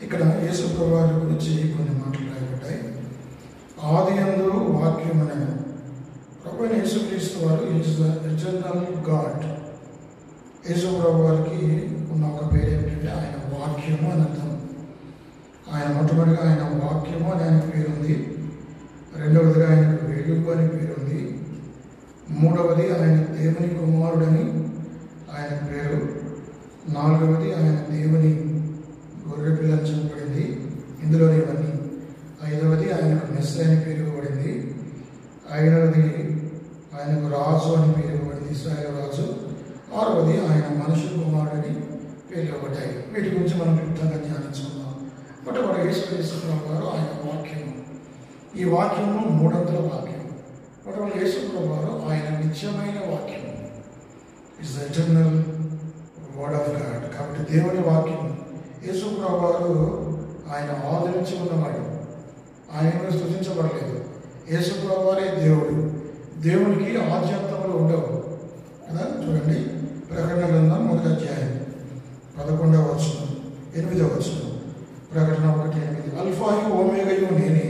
ఇక్కడ యేసు ప్రభువారి గురించి కొన్ని మాటలు రాయబడ్డాయి ఆది అందు వాక్యమునను ప్రభు అయిన యేసుక్రీస్తు వారు is the eternal God Yesu ప్రభు వారికి ఉన్న ఒక పేరు ఏమిటంటే ఆయన వాక్యము అని అర్థం ఆయన మొట్టమొదటిగా ఆయన వాక్యము అని ఆయన పేరు ఉంది రెండవదిగా ఆయనకు వెలుగు అని పేరు ఉంది మూడవది ఆయన దేవుని కుమారుడని ఆయన పేరు నాలుగవది ఆయన దేవుని గొర్రె పిల్లని చెప్పబడింది ఇందులోనే ఇవన్నీ ఐదవది ఆయనకు మెస్ అని పేరు ఇవ్వబడింది ఐదవది ఆయనకు రాజు అని పేరు ఇవ్వబడింది ఇస్రాయల్ రాజు ఆరవది ఆయన మనుషు కుమారుడని పేరు ఇవ్వబడ్డాయి వీటి గురించి మనం క్లుప్తంగా ధ్యానించుకుందాం మొట్టమొదటి యేసుక్రీస్తురావు గారు ఆయన వాక్యము ఈ వాక్యము మూడంతుల వాక్యం మొట్టమొదటి యేసుప్రభు వారు ఆయన నిత్యమైన వాక్యం is the eternal word of God కాబట్టి దేవుని వాక్యం యేసుప్రభు వారు ఆయన ఆదరించి ఉన్నవాడు ఆయన స్థుతించబడలేదు యేసుప్రభు వారే దేవుడు దేవునికి ఆద్యంతములు ఉండవు కదా చూడండి ప్రకటన గ్రంథం మొదటి అధ్యాయం పదకొండవ వచనం ఎనిమిదవ వచనం ప్రకటన ఒకటి ఎనిమిది అల్ఫాయు ఓమేగయు నేనే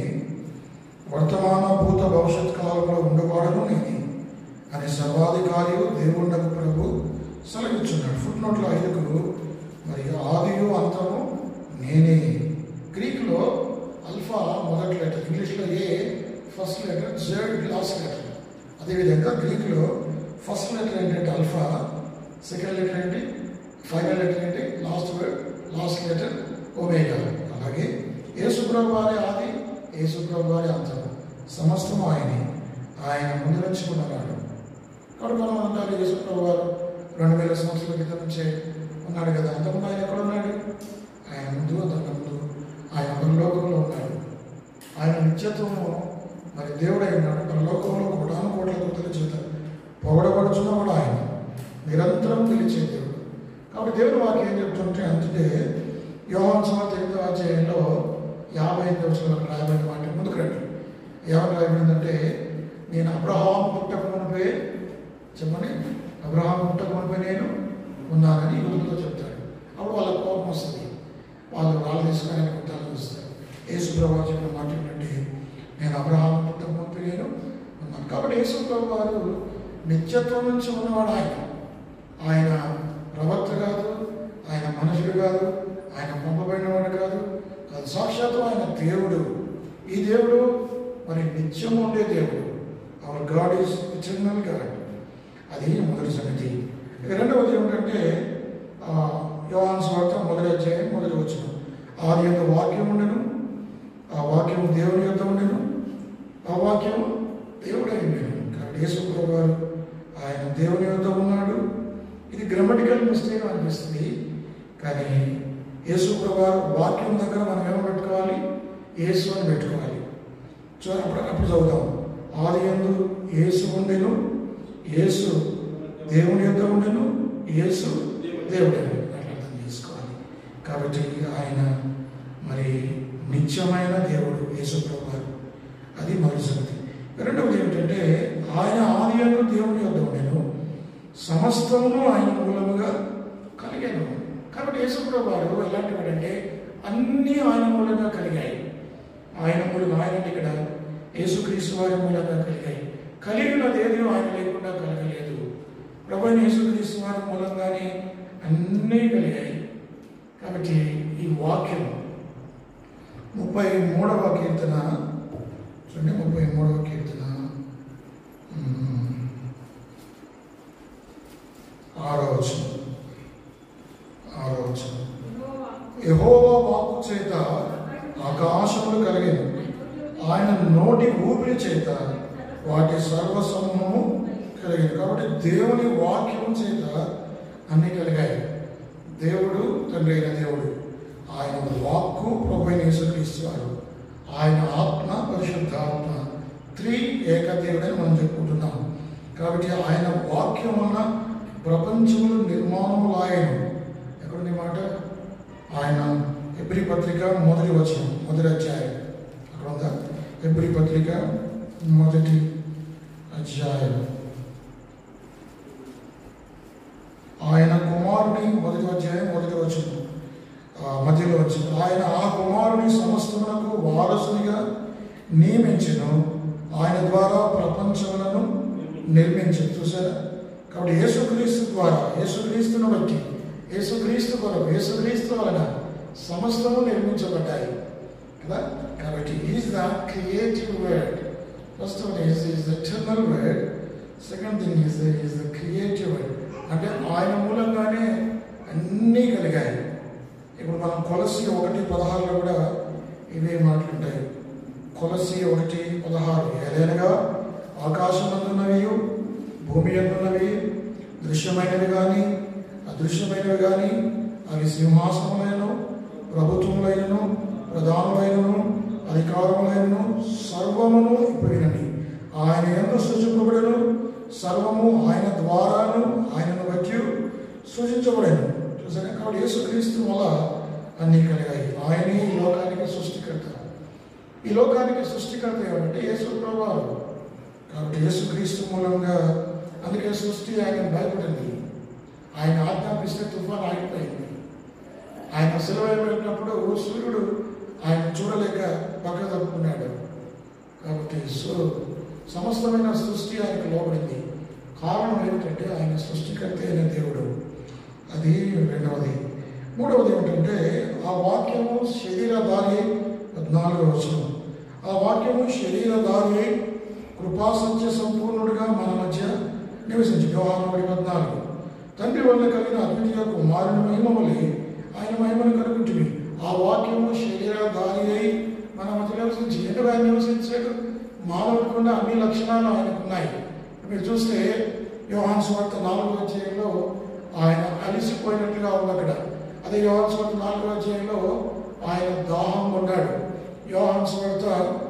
వర్తమాన భూత భవిష్యత్ కాలంలో ఉండవాడను నేనే అని సర్వాధికారి దేవుండకు ప్రభు సెలవిచ్చున్నాడు ఫుట్ నోట్ల ఐదుకు మరి ఆదియు అంతము నేనే గ్రీక్లో అల్ఫా మొదటి లెటర్ ఇంగ్లీష్లో A first letter Z last letter అదేవిధంగా గ్రీక్లో ఫస్ట్ లెటర్ ఏంటంటే అల్ఫా సెకండ్ లెటర్ ఏంటి ఫైనల్ లెటర్ ఏంటి last word last letter omega అలాగే యేసుప్రభు వారి ఆది యేసుప్రభు వారి అంతం సమస్తం ఆయనే ఆయన ముందు నుంచి ఉన్నవాడు కాబట్టి మనం అంటారు యేసుప్రభు వారు రెండు వేల సంవత్సరాల క్రితం నుంచే ఉన్నాడు కదా అంతకుముందు ఆయన ఎక్కడ ఉన్నాడు ఆయన ముందు అంతకు ముందు ఆయన పరలోకంలో ఉన్నాడు ఆయన నిత్యత్వము మరి దేవుడై ఉన్నాడు పరలోకంలో కోటాను కోట్ల దూతల చేత పొగడబడుచున్నవాడు ఆయన నిరంతరం పిలిచే దేవుడు కాబట్టి దేవుడు వాక్యం ఏం చెప్తుంటే అందుకే యోహాన్ సమర్థ ఎనిమిదో అధ్యాయంలో యాభై ఎనిమిది వచ్చిన రాయబడిన మాట ముందుకు రండి ఏమని రాయబడిందంటే నేను అబ్రహాం పుట్టక మునిపే చెప్పని అబ్రహాం పుట్టక మునిపే నేను ఉన్నానని యూదులతో చెప్తాడు అప్పుడు వాళ్ళ కోపం వస్తుంది వాళ్ళు వాళ్ళు తీసుకొని ఆయన కుట్టాలని వస్తారు యేసు ప్రభావం చెప్పిన మాట ఏంటంటే నేను అబ్రహాం పుట్టక మునిపే నేను ఉన్నాను కాబట్టి యేసు ప్రభు వారు నిత్యత్వం నుంచి ఉన్నవాడు ఆయన ఆయన ప్రవక్త కాదు ఆయన మనుషుడు కాదు ఆయన పంపబడినవాడు కాదు కాదు సాక్షాత్తు ఆయన దేవుడు ఈ దేవుడు మరి నిత్యం ఉండే దేవుడు our God is eternal God అది మొదటి సంగతి ఇక రెండవది ఏమిటంటే ఆ, యోహాను స్వార్థ మొదటి అధ్యాయం మొదటి వచ్చిన ఆది యొక్క వాక్యం ఉండను ఆ వాక్యము దేవుని యొక్క ఉండను ఆ వాక్యము దేవుడై ఉండను కాబట్టి యేసుప్రభు గారు ఆయన దేవుని యొక్క ఉన్నాడు ఇది గ్రామటికల్ మిస్టేక్ అనిపిస్తుంది కానీ యేసు ప్రభావ వాక్యం దగ్గర మనం ఏమో పెట్టుకోవాలి యేసు అని పెట్టుకోవాలి సో అప్పుడు అప్పుడు చదువుతాం ఆది ఎందు యేసు ఉండెను యేసు దేవుని యొక్క ఉండెను యేసు దేవుడు అట్లా అర్థం చేసుకోవాలి కాబట్టి ఆయన మరి నిత్యమైన దేవుడు యేసు ప్రభావం అది మొదటి సంగతి రెండవది ఏమిటంటే ఆయన ఆది ఎందు దేవుని యొక్క ఉండెను సమస్తమును ఆయన మూలముగా కలిగాను కాబట్టి యేసుప్రభు వారు ఎలాంటి వాడంటే అన్నీ ఆయన మూలంగా కలిగాయి ఆయన మూలంగా ఆయన అంటే ఇక్కడ యేసుక్రీస్తు వారి మూలంగా కలిగాయి కలిగినది ఏది ఆయన లేకుండా కలగలేదు ప్రభు అయిన యేసుక్రీస్తు వారి మూలంగానే అన్నీ కలిగాయి కాబట్టి ఈ వాక్యం ముప్పై మూడవ కీర్తన చూడండి ముప్పై మూడవ కీర్తన మ్మ్. ఆరో వచనం ఆరో వచనం యెహోవా వాక్కు చేత ఆకాశములు కలిగిన ఆయన నోటి ఊపిరి చేత వాటి సర్వసమూహము కలిగింది కాబట్టి దేవుని వాక్యం చేత అన్ని కలిగాయి దేవుడు తండ్రి అయిన దేవుడు ఆయన వాక్కు ప్రభు యేసుక్రీస్తువారు ఆయన ఆత్మ పరిశుద్ధాత్మ త్రీ ఏకదేవుడని మనం చెప్పుకుంటున్నాం కాబట్టి ఆయన వాక్యం వలన ప్రపంచములు నిర్మాణములు ఆయన ఎక్కడుంది మాట ఆయన ఎబ్రి పత్రిక మొదటి వచనం మొదటి అధ్యాయం అక్కడ ఉందా ఎబ్రి పత్రిక మొదటి అధ్యాయం ఆయన కుమారుని మొదటి అధ్యాయం మొదటి వచనం ఆ మధ్యలో వచ్చింది ఆయన ఆ కుమారుని సమస్తమునకు వారసునిగా నియమించను ఆయన ద్వారా ప్రపంచములను నిర్మించు చూసారా కాబట్టి యేసుక్రీస్తు ద్వారా యేసుక్రీస్తును బట్టి యేసుక్రీస్తు కొరకు యేసుక్రీస్తు వలన సమస్తము నిర్మించబడ్డాయి కదా కాబట్టి is the creative word first one is is the eternal word second thing is is the creative word అంటే ఆయన మూలంగానే అన్నీ కలిగాయి ఇప్పుడు మనం కొలసి ఒకటి పదహారులో కూడా ఇవే మాటలుంటాయి కొలసి ఒకటి పదహారు ఏదైనగా ఆకాశమందున్నవి భూమి అందున్నవి దృశ్యమైనవి కానీ అదృశ్యమైనవి కానీ అవి సింహాసనములైనను ప్రభుత్వములైనను ప్రధానములైనను అధికారములైనను సర్వమును ఇప్పుడు ఆయన ఎంత సృజింపబడను సర్వము ఆయన ద్వారాను ఆయనను బట్టి సృజించబడను చూసారా కాబట్టి యేసుక్రీస్తు వల్ల అన్నీ కలిగాయి ఆయనే ఈ లోకానికి సృష్టికర్త ఈ లోకానికి సృష్టికర్త ఏమంటే యేసు ప్రభావం కాబట్టి యేసుక్రీస్తు మూలంగా అందుకే సృష్టి ఆయన భయపడింది ఆయన ఆజ్ఞాపిస్తే తుఫాన్ ఆగిపోయింది ఆయన సెలవు వెళ్ళినప్పుడు సూర్యుడు ఆయన చూడలేక పక్క తప్పుకున్నాడు కాబట్టి సో సమస్తమైన సృష్టి ఆయనకు లోపడింది కారణం ఏమిటంటే ఆయన సృష్టికర్త అయిన దేవుడు అది రెండవది మూడవది ఏమిటంటే ఆ వాక్యము శరీరధారి పద్నాలుగో వచనం ఆ వాక్యము శరీరధారి కృపాసత్య సంపూర్ణుడిగా మన మధ్య నివసించి వ్యవహారం ఒకటి పద్నాలుగు తండ్రి వల్ల కలిగిన అద్వితీయ కుమారుని మహిమ వలె ఆయన మహిమను కలుగుంటుంది ఆ వాక్యము శరీరధారి అయి మన మధ్య నివసించి ఎందుకు ఆయన నివసించాడు మానవుడికున్న అన్ని లక్షణాలు ఆయనకున్నాయి మీరు చూస్తే యోహాన్ స్వార్థ నాలుగో అధ్యాయంలో ఆయన అలిసిపోయినట్లుగా ఉంది అక్కడ అదే యోహాన్ స్వార్థ నాలుగో అధ్యాయంలో ఆయన దాహం ఉన్నాడు యోహాన్ స్వార్థ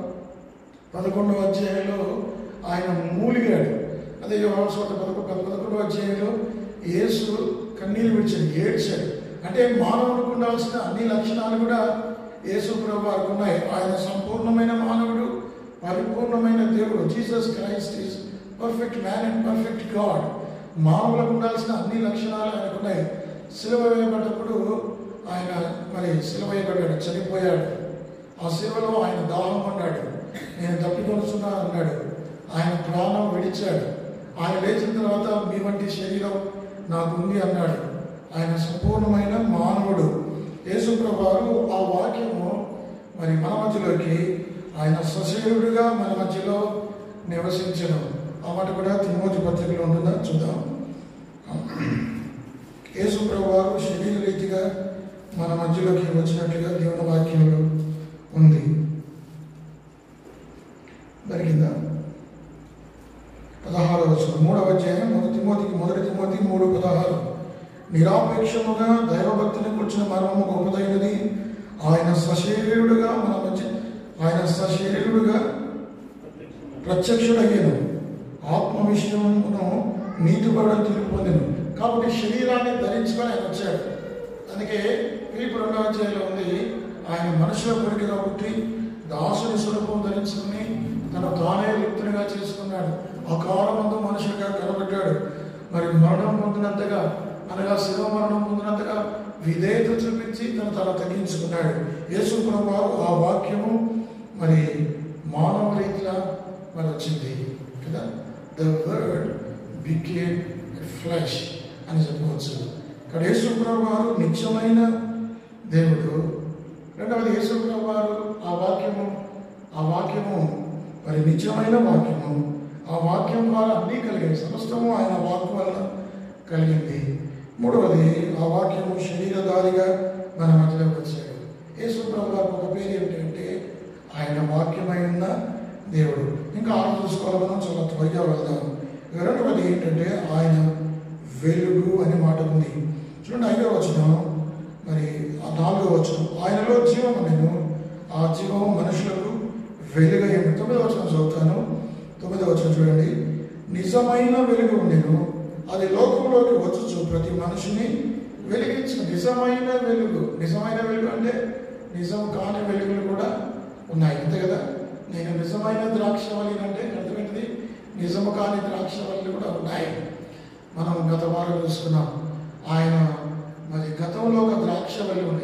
పదకొండవ అధ్యాయంలో ఆయన మూలిగాడు అదే యోహాన్ స్వార్థ పదకొండు పదకొండవ అధ్యాయంలో యేసు కన్నీరు విడిచాడు ఏడ్చాడు అంటే మానవుడికి ఉండాల్సిన అన్ని లక్షణాలు కూడా యేసు ప్రభు వారికి ఉన్నాయి ఆయన సంపూర్ణమైన మానవుడు పరిపూర్ణమైన దేవుడు Jesus Christ is perfect man and perfect God మానవులకు ఉండాల్సిన అన్ని లక్షణాలు ఆయనకు ఉన్నాయి సిలువ వేయబడ్డప్పుడు ఆయన మరి సిలువ వేయబడ్డాడు చనిపోయాడు ఆ సిలువలో ఆయన దాహం అన్నాడు నేను తప్పికొనుచున్నా అన్నాడు ఆయన ప్రాణం విడిచాడు ఆయన లేచిన తర్వాత మీ వంటి శరీరం నాకుంది అన్నాడు ఆయన సంపూర్ణమైన మానవుడు యేసుప్రభువారు ఆ వాక్యము మరి మన మధ్యలోకి ఆయన సశరీరుడిగా మన మధ్యలో నివసించడం ఆ మాట కూడా తిమోతి పత్రికలో ఉంటుందా చూద్దాం యేసుప్రభు వారు శరీర రీతిగా మన మధ్యలోకి వచ్చినట్లుగా దేవుని వాక్యంలో ఉంది దొరికిందా పదహారు వచనం మూడవ అధ్యాయం మొదటి తిమోతికి మొదటి తిమోతి మూడు పదహారు నిరాపేక్షముగా దైవభక్తిని కూర్చున్న మర్మము గొప్పదైనది ఆయన సశరీరుడుగా మన మధ్య ఆయన సశరీరుడుగా ప్రత్యక్షుడయ్యను ఆత్మ విషయమును నీతిపడ తీర్పు పొందెను కాబట్టి శరీరాన్ని ధరించుకొని ఆయన వచ్చాడు అందుకే పిలుపు రెండవ అధ్యాయంలో ఉంది ఆయన మనుషుల కొరికి కాబట్టి దాసుని స్వరూపం ధరించుకుని తన తానే లిప్తునిగా చేసుకున్నాడు అకాలమందు మనుషులుగా కనబడ్డాడు మరి మరణం పొందినంతగా అనగా శివ మరణం పొందినంతగా విధేయత చూపించి తను తన తగ్గించుకున్నాడు యేసు వారు ఆ వాక్యము మరి మానవ రీతిలో మరి వచ్చింది కదా ద వర్డ్ బికేమ్ ఫ్లెష్ అని చెప్పవచ్చు ఇక్కడ యేసుప్రభు వారు నిత్యమైన దేవుడు రెండవది యేసుప్రభు వారు ఆ వాక్యము ఆ వాక్యము మరి నిత్యమైన వాక్యము ఆ వాక్యం ద్వారా అన్నీ కలిగాయి సమస్తము ఆయన వాక్యం వలన కలిగింది మూడవది ఆ వాక్యము శరీరధారిగా మన మధ్యలోకి వచ్చాడు యేసుప్రభు వారికి ఒక పేరు ఏమిటంటే ఆయన వాక్యమై ఉన్న దేవుడు ఇంకా ఆరు చూసుకోవాలి మనం చాలా త్వరగా వెళ్దాం ఇక రెండవది ఏంటంటే ఆయన వెలుగు అనే మాట ఉంది చూడండి ఐదో వచనం మరి ఆ నాలుగో వచనం ఆయనలో జీవం నేను ఆ జీవం మనుషులకు వెలుగై ఉంది తొమ్మిదో వచనం చదువుతాను తొమ్మిదో వచనం చూడండి నిజమైన వెలుగు నేను అది లోకంలోకి వచ్చు ప్రతి మనిషిని వెలిగించు నిజమైన వెలుగు నిజమైన వెలుగు అంటే నిజం కాని వెలుగులు కూడా ఉన్నాయి అంతే కదా నేను నిజమైన ద్రాక్షవల్లి అంటే అర్థమైంది నిజము కాని ద్రాక్షవల్లి కూడా ఉన్నాయి మనం గత వారం చూసుకున్నాం ఆయన మరి గతంలో ఒక ద్రాక్షవల్లి ఉంది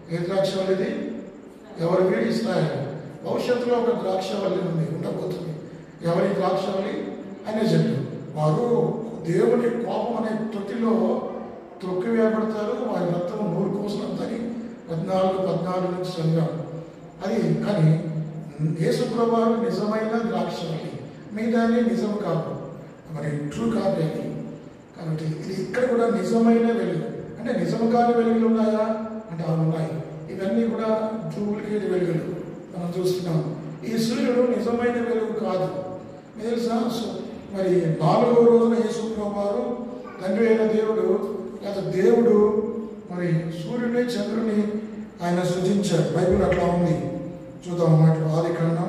ఏ ద్రాక్షవల్లి ఇది ఎవరికి ఇస్రాయల్ భవిష్యత్తులో ఒక ద్రాక్షవల్లి ఉంది ఉండబోతుంది ఎవరి ద్రాక్షవల్లి అనే చెట్టు వారు దేవుని కోపం అనే తొట్టిలో త్రొక్కి వేయబడతారు వారి రక్తం నూరు కోసినంతని పద్నాలుగు పద్నాలుగు నుంచి చదివాం అది కానీ యేసుప్రభావం నిజమైన ద్రాక్షవల్లి మిగతాన్ని నిజం కాదు మరి ట్రూ కాదు అది కాబట్టి ఇది ఇక్కడ కూడా నిజమైన వెలుగు అంటే నిజం కాని వెలుగులు ఉన్నాయా అంటే అవి ఉన్నాయి ఇవన్నీ కూడా డూప్లికేట్ వెలుగులు మనం చూస్తున్నాం ఈ సూర్యుడు నిజమైన వెలుగు కాదు మీకు తెలుసా సు- మరి నాలుగో రోజున యేసుప్రభు వారు తండ్రి అయిన దేవుడు లేదా దేవుడు మరి సూర్యుని చంద్రుని ఆయన సృజించాడు బైబిల్ అట్లా ఉంది చూద్దాం మాట ఆది కాండం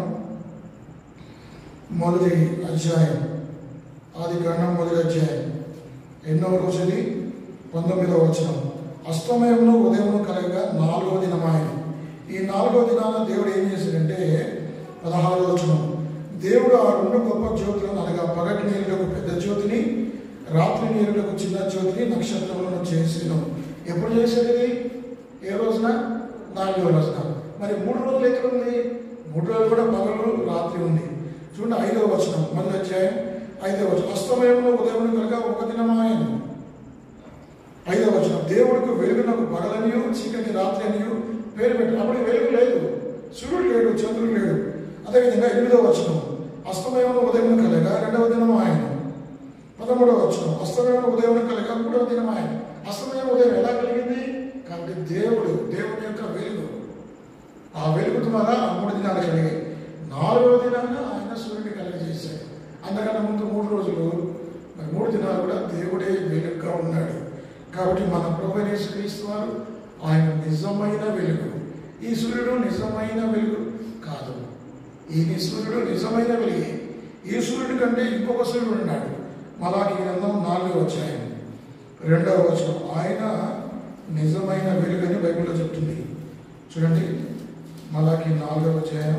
మొదటి అధ్యాయం ఆది కాండం మొదటి అధ్యాయం ఎన్నో రోజుది పంతొమ్మిదవ వచనం అస్తమయంలో ఉదయమును కలగగా నాలుగో దినమాయన ఈ నాలుగో దినాన దేవుడు ఏం చేశాడంటే పదహారో వచనం దేవుడు ఆ రెండు గొప్ప జ్యోతులను అనగా పగటి నీరులకు పెద్ద జ్యోతిని రాత్రి నీరులకు చిన్న జ్యోతిని నక్షత్రములను చేసిను ఎప్పుడు చేసేది ఇది? ఏ రోజున నాలుగో రోజున మరి మూడు రోజులు ఎక్కడ ఉంది మూడు రోజులు కూడా పగలు రాత్రి ఉంది చూడండి ఐదవ వచనం మొదటి అధ్యాయం ఐదవ వచనం అస్తమయంలో ఉదయం కనుక ఒక దినమాయను ఐదవ వచనం దేవుడికి వెలుగునకు పగలనియు చీకటి రాత్రి అనియు పేరు పెట్టు అప్పుడు వెలుగు లేదు సూర్యుడు లేడు చంద్రుడు లేడు అదేవిధంగా ఎనిమిదవ వచనం అస్తమయంలో ఉదయం కలగా రెండవ దినం ఆయన పదమూడవ వచనం అస్తమయం ఉదయం కలగా మూడవ దినం ఆయన అస్తమయం ఉదయం ఎలా కలిగింది కాబట్టి దేవుడు దేవుని యొక్క వెలుగు ఆ వెలుగు ద్వారా ఆ మూడు దినాలు కలిగాయి నాలుగవ దినాన ఆయన సూర్యుని కలిగజేశాడు అందుకన్నా ముందు మూడు రోజులు మరి మూడు దినాలు కూడా దేవుడే వెలుగుగా ఉన్నాడు కాబట్టి మన ప్రభు క్రీస్తు వారు ఆయన నిజమైన వెలుగు ఈ సూర్యుడు నిజమైన వెలుగు కాదు ఈ సూర్యుడు నిజమైన వెలుగే ఈ సూర్యుడి కంటే ఇంకొక సూర్యుడు ఉన్నాడు మలాకి గ్రంథం నాలుగో అధ్యాయం రెండవ వచనం ఆయన నిజమైన వెలుగని బైబిల్లో చెప్తుంది చూడండి మలాకి నాలుగవ అధ్యాయం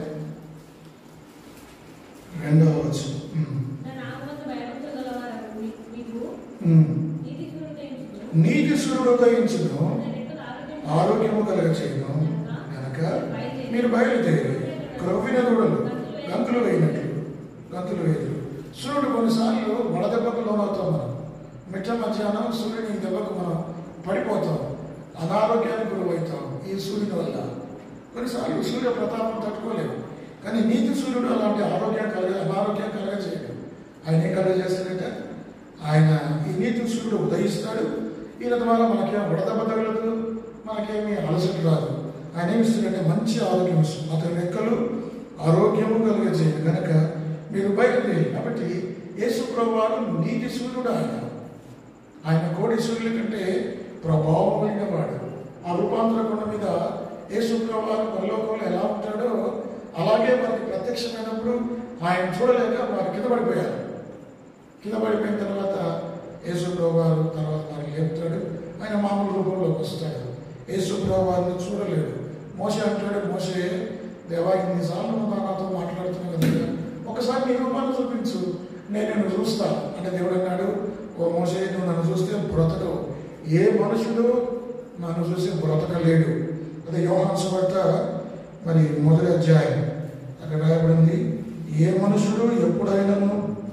రెండవ వచనం ఉమ్. తన ఆత్మను బయలుపరచగలవారు మీ- మీకు ఉమ్. నీతి కృతజ్ఞతలు. నీతి సూర్యుడు ఉదయించును తన రెక్కల ఆరోగ్యం ఆరోగ్యము కలగచేయను కనుక మీరు బయలుదేరి క్రొవ్విన దూడలు గంతులు వేయినట్లు గంతులు వేయదు సూర్యుడు కొన్నిసార్లు వడదెబ్బకు లోనవుతాం మనం మిట్ట మధ్యాహ్నం సూర్యుని దెబ్బకు మనం పడిపోతాం అనారోగ్యానికి గురవుతాం ఈ సూర్యుని వల్ల కొన్నిసార్లు సూర్య ప్రతాపం తట్టుకోలేము కానీ నీతి సూర్యుడు అలాంటి ఆరోగ్యం కలగ అనారోగ్యం కలగచేయడు ఆయన ఏం కలగజేస్తాడంటే ఆయన ఈ నీతి సూర్యుడు ఉదయిస్తాడు ఈయన ద్వారా మనకేం బుడదెబ్బ తగలదు మనకేమీ అలసట రాదు ఆయన ఏమి ఇస్తాడంటే మంచి ఆరోగ్యం ఇస్తుంది అతని రెక్కలు ఆరోగ్యము కలిగజేయడు కనుక మీరు బయలుదేరి కాబట్టి యేసు ప్రభు వారు నీతి సూర్యుడు ఆయన ఆయన కోడి సూర్యుల కంటే ప్రభావం కలిగిన వాడు ఆ రూపాంతర కొండ మీద యేసు ప్రభు వారు పరలోకంలో ఎలా ఉంటాడో అలాగే వారికి ప్రత్యక్షమైనప్పుడు ఆయన చూడలేక వారు కింద పడిపోయారు కింద పడిపోయిన తర్వాత యేసు ప్రభు వారు తర్వాత వారిని లేపుతాడు ఆయన మామూలు రూపంలోకి వస్తాడు యేసు ప్రభు వారిని చూడలేడు మోసే అంటాడు మోసే దేవా ఇన్నిసార్లు నువ్వు నాతో మాట్లాడుతున్నావు కదా ఒకసారి నీ రూపాన్ని చూపించు నేను నిన్ను చూస్తా అంటే దేవుడు అన్నాడు ఓ మోసే నువ్వు నన్ను చూస్తే బ్రతకవు ఏ మనుషుడు నన్ను చూసి బ్రతకలేడు అదే యోహాను సువార్త మరి మొదటి అధ్యాయం అక్కడ రాయబడింది ఏ మనుషుడు ఎప్పుడైనాను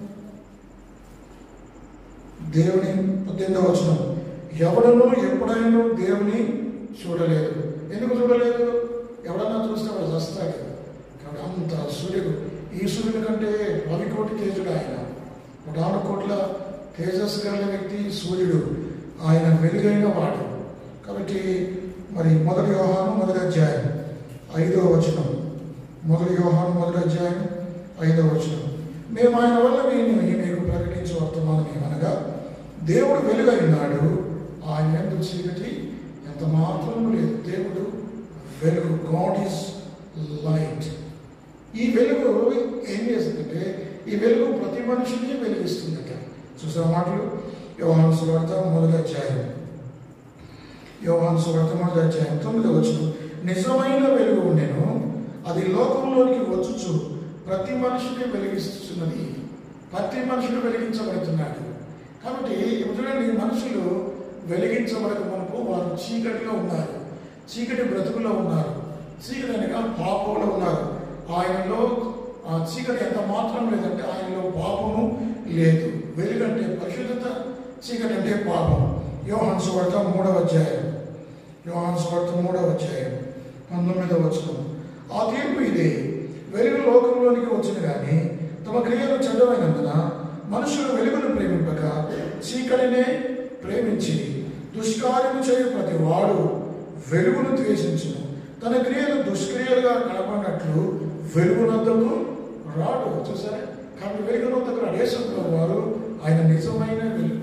దేవుని పద్దెనిమిదవ వచనం ఎవడను ఎప్పుడైనా దేవుని చూడలేదు ఎందుకు చూడలేదు ఎవడన్నా చూస్తే వాడు చస్తాడు కాబట్టి అంత సూర్యుడు ఈ సూర్యుడి కంటే రవికోటి తేజుడు ఆయన కోటాను కోట్ల తేజస్సు కలిగిన వ్యక్తి సూర్యుడు ఆయన వెలుగైన వాడు కాబట్టి మరి మొదటి వ్యవహారం మొదటి అధ్యాయం ఐదవ వచనం మొదటి వ్యవహారం మొదటి అధ్యాయం ఐదవ వచనం మేము ఆయన వల్ల మేము మీకు ప్రకటించే వర్తమానం ఏమనగా దేవుడు వెలుగైనాడు ఆయన ఎందు చీకటి ఎంత మాత్రం లేదు దేవుడు వెలుగు గాడ్ ఈజ్ లైట్ ఈ వెలుగు ఏం చేస్తుందంటే ఈ వెలుగు ప్రతి మనిషిని వెలిగిస్తుందట చూసిన మాటలు యోహాను సువార్త మొదటి అధ్యాయం యోహాను సువార్త మొదటి అధ్యాయం తొమ్మిది వచ్చిన నిజమైన వెలుగు నేను అది లోకంలోనికి వచ్చుచు ప్రతి మనిషిని వెలిగిస్తున్నది ప్రతి మనుషుడు వెలిగించబడుతున్నాడు కాబట్టి ఇప్పుడు చూడండి మనుషులు వెలిగించబడక మునుపు వారు చీకటిలో ఉన్నారు చీకటి బ్రతుకులో ఉన్నారు చీకటి అనగా పాపంలో ఉన్నారు ఆయనలో ఆ చీకటి ఎంత మాత్రం లేదంటే ఆయనలో పాపము లేదు వెలుగంటే పరిశుద్ధత చీకటి అంటే పాపం యోహాన్ సువార్త మూడవ అధ్యాయం యోహాన్ సువార్త మూడవ అధ్యాయం పంతొమ్మిదవ వచనం ఆ తీర్పు ఇదే వెలుగు లోకంలోనికి వచ్చిన కానీ తమ క్రియలు చెడ్డమైనందున మనుషులు వెలుగును ప్రేమింపక చీకటినే ప్రేమించి దుష్కార్యము చేయు ప్రతి వాడు వెలుగును ద్వేషించును తన క్రియలు దుష్క్రియలుగా కనపడినట్లు వెలుగునందుకు రాడు చూసారా కాబట్టి వెలుగునందుకు రాడు యేసుప్రభు వారు ఆయన నిజమైన వెలుగు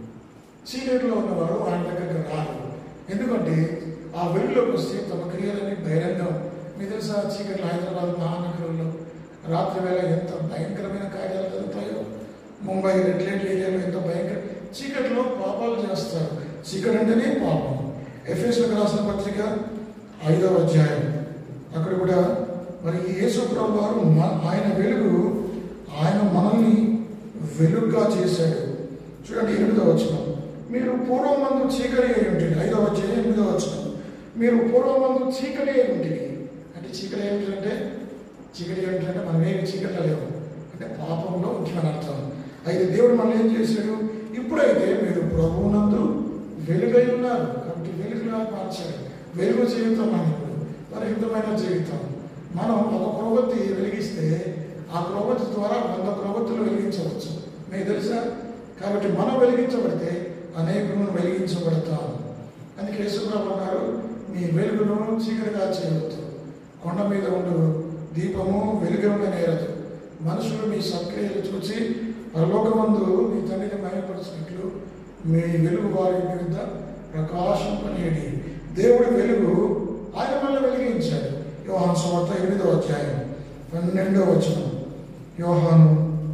చీకటిలో ఉన్నవారు ఆయన దగ్గరికి రారు ఎందుకంటే ఆ వెలుగులోకి వస్తే తమ క్రియలని బహిరంగం మీ తెలుసా చీకట్లో హైదరాబాద్ మహానగరంలో రాత్రి వేళ ఎంత భయంకరమైన కార్యాలు జరుగుతాయో ముంబై రెడ్ లైట్ ఏరియాలో ఎంత భయంకర చీకటిలో పాపాలు చేస్తారు చీకటి అంటేనే పాపం ఎఫ్ఎస్లకు రాసిన పత్రిక ఐదవ అధ్యాయం అక్కడ కూడా మరి యేసు ప్రభు వారు మ- ఆయన వెలుగు ఆయన మనల్ని వెలుగుగా చేశాడు చూడండి ఎనిమిదవ వచనం మీరు పూర్వమందు చీకటి అయి ఉంటుంది ఐదవ అధ్యాయం ఎనిమిదవ వచనం మీరు పూర్వమందు చీకటి అయి ఉంటుంది అంటే చీకటి ఏమిటంటే చీకటి ఏమిటంటే మనం ఏమి చీకట్లో లేవు అంటే పాపంలో ముఖ్యమైన అర్థం అయితే దేవుడు మనం ఏం చేశాడు ఇప్పుడైతే మీరు ప్రభువునందు వెలుగై ఉన్నారు కాబట్టి వెలుగులా మార్చాడు వెలుగు జీవితం మన ఇప్పుడు పరిశుద్ధమైన జీవితం మనం ఒక క్రొవ్వొత్తి వెలిగిస్తే ఆ క్రొవ్వొత్తి ద్వారా వంద క్రొవ్వొత్తులు వెలిగించవచ్చు మీకు తెలుసా కాబట్టి మనం వెలిగించబడితే అనేకులను వెలిగించబడతాం అందుకే యేసుప్రభు అన్నారు మీ వెలుగును చీకటిగా చేయవద్దు కొండ మీద ఉండు దీపము వెలుగుగా నేరదు మనుషులు మీ సక్రియలు చూసి పరలోకమందు మీ తండ్రిని మయపరిచినట్లు మీ వెలుగు వారి మీద ప్రకాశింపనేది దేవుడి వెలుగు ఆయన వల్ల వెలిగించాడు యోహాను సువార్త ఎనిమిదో అధ్యాయం పన్నెండో వచనం యోహాను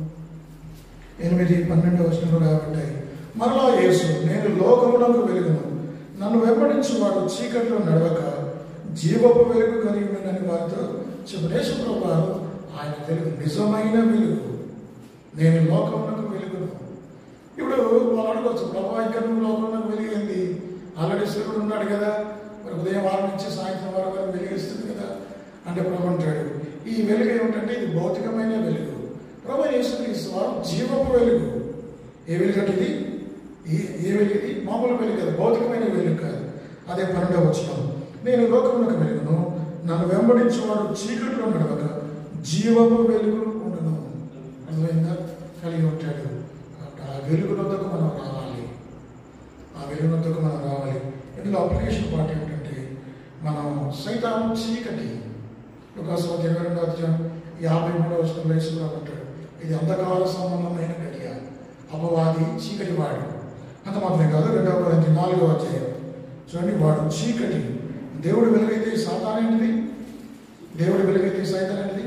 ఎనిమిది పన్నెండో వచనంలో రాబట్టాయి మరలా యేసు నేను లోకమునకు వెలుగును నన్ను వెంబడించు వాడు చీకట్లో నడవక జీవపు వెలుగు కలిగి ఉండని వారితో చెప్పు వారు ఆయన వెలుగు నిజమైన వెలుగు నేను లోకమునకు వెలుగును ఇప్పుడు వాళ్ళు అడగవచ్చు ప్రభా ఇంకా నువ్వు లోకంలోకి వెలిగింది ఆల్రెడీ శివుడు ఉన్నాడు కదా మరి ఉదయం వారం నుంచి సాయంత్రం వారం వరకు వెలిగిస్తుంది కదా అంటే ప్రభు అంటాడు ఈ వెలుగు ఏమిటంటే ఇది భౌతికమైన వెలుగు ప్రభు యేసుక్రీస్తు వారు జీవపు వెలుగు ఏ వెలుగు అంటే ఇది ఈ ఏ వెలుగు ఇది మామూలు వెలుగు కాదు భౌతికమైన వెలుగు కాదు అదే పన్నెండవ వచనం నేను లోకమునకు వెలుగును నన్ను వెంబడించేవాడు చీకట్లో నడవక జీవపు వెలుగు ఉండను అర్థమైందా కలిగి ఉంటాడు కాబట్టి ఆ వెలుగునందుకు మనం రావాలి ఆ వెలుగునందుకు మనం రావాలి ఇందులో అప్లికేషన్ పార్ట్ ఏంటంటే మనం సైతాను చీకటి లుకాసు ఇరవై రెండో అధ్యాయం యాభై మూడో వచ్చిన వయసులో ఉంటాడు ఇది అంధకాల సంబంధమైన గడియ అపవాది చీకటి వాడు అంత మాత్రమే కాదు రెండవ కొరింథీ నాలుగో అధ్యాయం చూడండి వాడు చీకటి దేవుడు వెలుగైతే సాతానేంటిది దేవుడు వెలుగైతే సైతాన్ ఏంటిది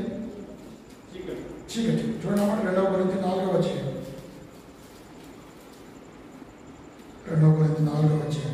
చీకటి చూడండి అన్నమాట రెండవ కొరింథీ నాలుగో అధ్యాయం రెండవ కొరింథీ నాలుగో అధ్యాయం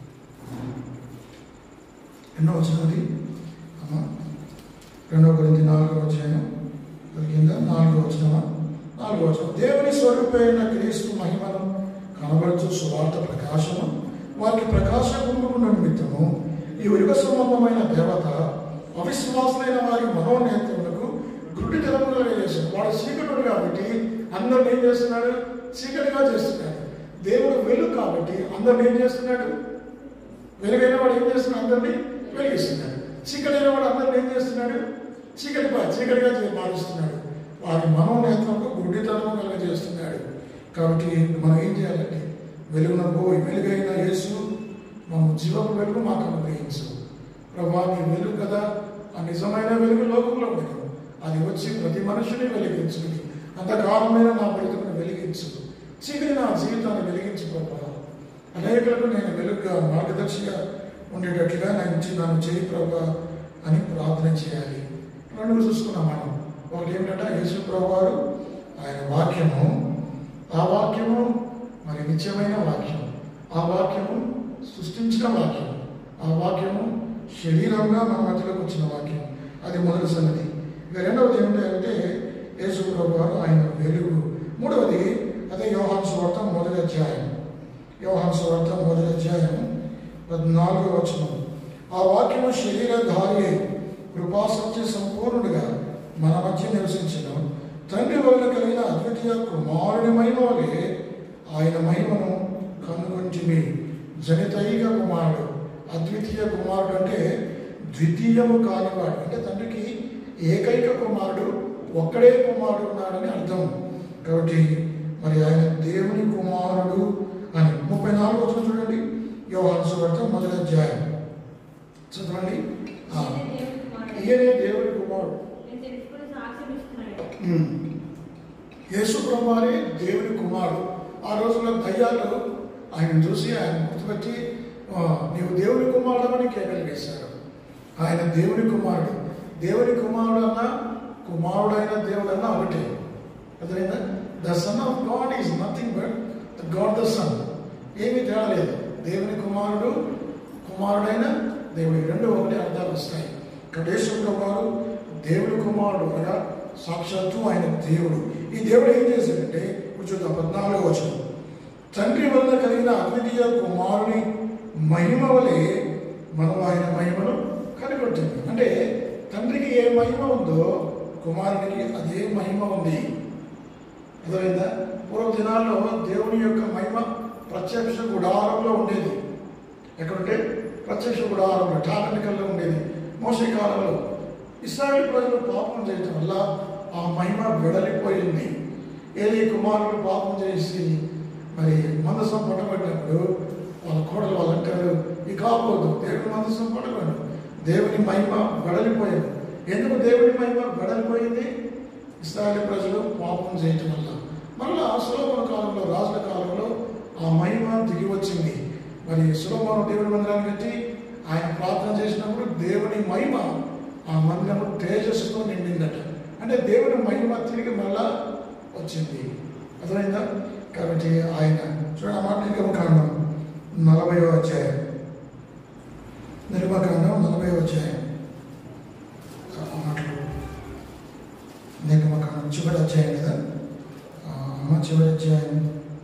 ఎన్నో వచ్చినది అమ్మా రెండవ కొరింథీ నాలుగో అధ్యాయం దొరికిందా నాలుగో వచ్చినమా నాలుగో వచ్చిన దేవుని స్వరూపైన క్రీస్తు మహిమను కనబరచు సువార్త ప్రకాశము వారికి ప్రకాశ కుంభకున్న నిమిత్తము ఈ యుగ సంబంధమైన దేవత అవిశ్వాసులైన వారి మనోనేత్రములకు గుడ్డి తెలముగా చేశాడు వాడు చీకటుడు కాబట్టి అందరిని ఏం చేస్తున్నాడు చీకటిగా చేస్తున్నాడు దేవుడు వెలుగు కాబట్టి అందరిని ఏం చేస్తున్నాడు వెలుగైన వాడు ఏం చేస్తున్నాడు అందరినీ వెలిగిస్తున్నాడు చీకటైన వాడు అందరిని ఏం చేస్తున్నాడు చీకటి పా- చీకటిగా చే- మారుస్తున్నాడు వారి మనోనేత్రంలో గుడ్డితనం కలుగజేస్తున్నాడు కాబట్టి మనం ఏం చేయాలంటే వెలుగున పోయి వెలుగైన యేసు మనం జీవపు వెలుగు మాకు అనుగ్రహించు ప్రభా నీ వెలుగు కదా ఆ నిజమైన వెలుగు లోకంలో వెలుగు అది వచ్చి ప్రతి మనుషుని వెలిగించుకుని అంతకాలమైన నా బ్రతుకును వెలిగించు చీకటి నా జీవితాన్ని వెలిగించు ప్రభా అనేకులకు నేను వెలుగుగా మార్గదర్శిగా ఉండేటట్లుగా నా నుంచి నన్ను చేయి ప్రభా అని ప్రార్థన చేయాలి రెండు చూసుకున్నాం మనం ఒకటి ఏమిటంటే యేసు ప్రభు వారు ఆయన వాక్యము ఆ వాక్యము మరి నిత్యమైన వాక్యం ఆ వాక్యము సృష్టించిన వాక్యం ఆ వాక్యము శరీరంగా మన మధ్యలోకి వచ్చిన వాక్యం అది మొదటి సంగతి ఇక రెండవది ఏమిటంటే యేసు ప్రభు వారు ఆయన వెలుగు మూడవది అదే యోహాన్ సువార్త మొదటి అధ్యాయం యోహాన్ సువార్త మొదటి అధ్యాయం పద్నాలుగో వచనం ఆ వాక్యము శరీరధారి అయి కృపాసత్య సంపూర్ణుడిగా మన మధ్య నివసించను తండ్రి వలన కలిగిన అద్వితీయ కుమారుని మహిమ వలె ఆయన మహిమను కనుగొంటిమి జనితైక కుమారుడు అద్వితీయ కుమారుడు అంటే ద్వితీయము కానివాడు అంటే తండ్రికి ఏకైక కుమారుడు ఒక్కడే కుమారుడు ఉన్నాడని అర్థం కాబట్టి మరి ఆయన దేవుని కుమారుడు అని ముప్పై నాలుగు వచ్చిన చూడండి యోహాను సువార్త మొదటి అధ్యాయం చదవండి ఆ, ఈయనే దేవుని కుమారుడు. ఈయనే దేవుని కుమారుడు నేను తెలుసుకుని సాక్ష్యం ఇస్తున్నాడు. ఉమ్. యేసు బ్రహ్మానే దేవుని కుమారుడు ఆ రోజుల్లో దయ్యాలు ఆయన చూసి ఆయన గుర్తుపెట్టి "ఆ, నీవు దేవుని కుమారుడు అని కేకలు వేశాడు ఆయన దేవుని కుమారుడు దేవుని కుమారుడు అన్న కుమారుడైన దేవుడు అన్న ఒకటే అర్థమైందా the son of God is nothing but the God the son ఏమీ తేడా లేదు దేవుని కుమారుడు కుమారుడైన దేవుడి రెండు ఒకటి అర్థాలు వస్తాయి ఇక్కడ యేసు వారు దేవుడి కుమారుడు అనగా సాక్షాత్తు ఆయన దేవుడు ఈ దేవుడు ఏం చేశాడంటే ఇప్పుడు చూద్దాం పద్నాలుగో వచనం తండ్రి వలన కలిగిన అద్వితీయ కుమారుని మహిమ వలె మనం ఆయన మహిమను కనుగొట్టింది అంటే తండ్రికి ఏ మహిమ ఉందో కుమారునికి అదే మహిమ ఉంది అర్థమైందా పూర్వ దినాల్లో దేవుని యొక్క మహిమ ప్రత్యక్ష గుడారంలో ఉండేది ఎక్కడుంటే ప్రత్యక్ష గుడారంలో టాటనికల్లో ఉండేది మోసే కాలంలో ఇస్రాయేల్ ప్రజలు పాపం చేయటం వల్ల ఆ మహిమ వెడలిపోయింది ఏలి కుమారుడు పాపం చేసి మరి మందసం పట్టబడినప్పుడు వాళ్ళ కోడలు వాళ్ళు అంటారు ఈ కాపోదు దేవుని మందసం పట్టబడు దేవుని మహిమ వెడలిపోయింది ఎందుకు దేవుని మహిమ వెడలిపోయింది ఇస్రాయేల్ ప్రజలు పాపం చేయటం వల్ల మళ్ళా సులభన కాలంలో రాజుల కాలంలో ఆ మహిమ దిగి వచ్చింది మరి సులభను దేవుని మందిరాన్ని కట్టి ఆయన ప్రార్థన చేసినప్పుడు దేవుని మహిమ ఆ మందిరము తేజస్సుతో నిండిందట అంటే దేవుని మహిమ తిరిగి మళ్ళా వచ్చింది అర్థమైందా కాబట్టి ఆయన చూడ మాట నిర్గమకాండం నలభై అధ్యాయం నిర్గమకాండం నలభై అధ్యాయం ఆ మాటలు నిర్గమకాండం చివరి అధ్యాయం కదా ఆ, అమ్మ చివరి అధ్యాయం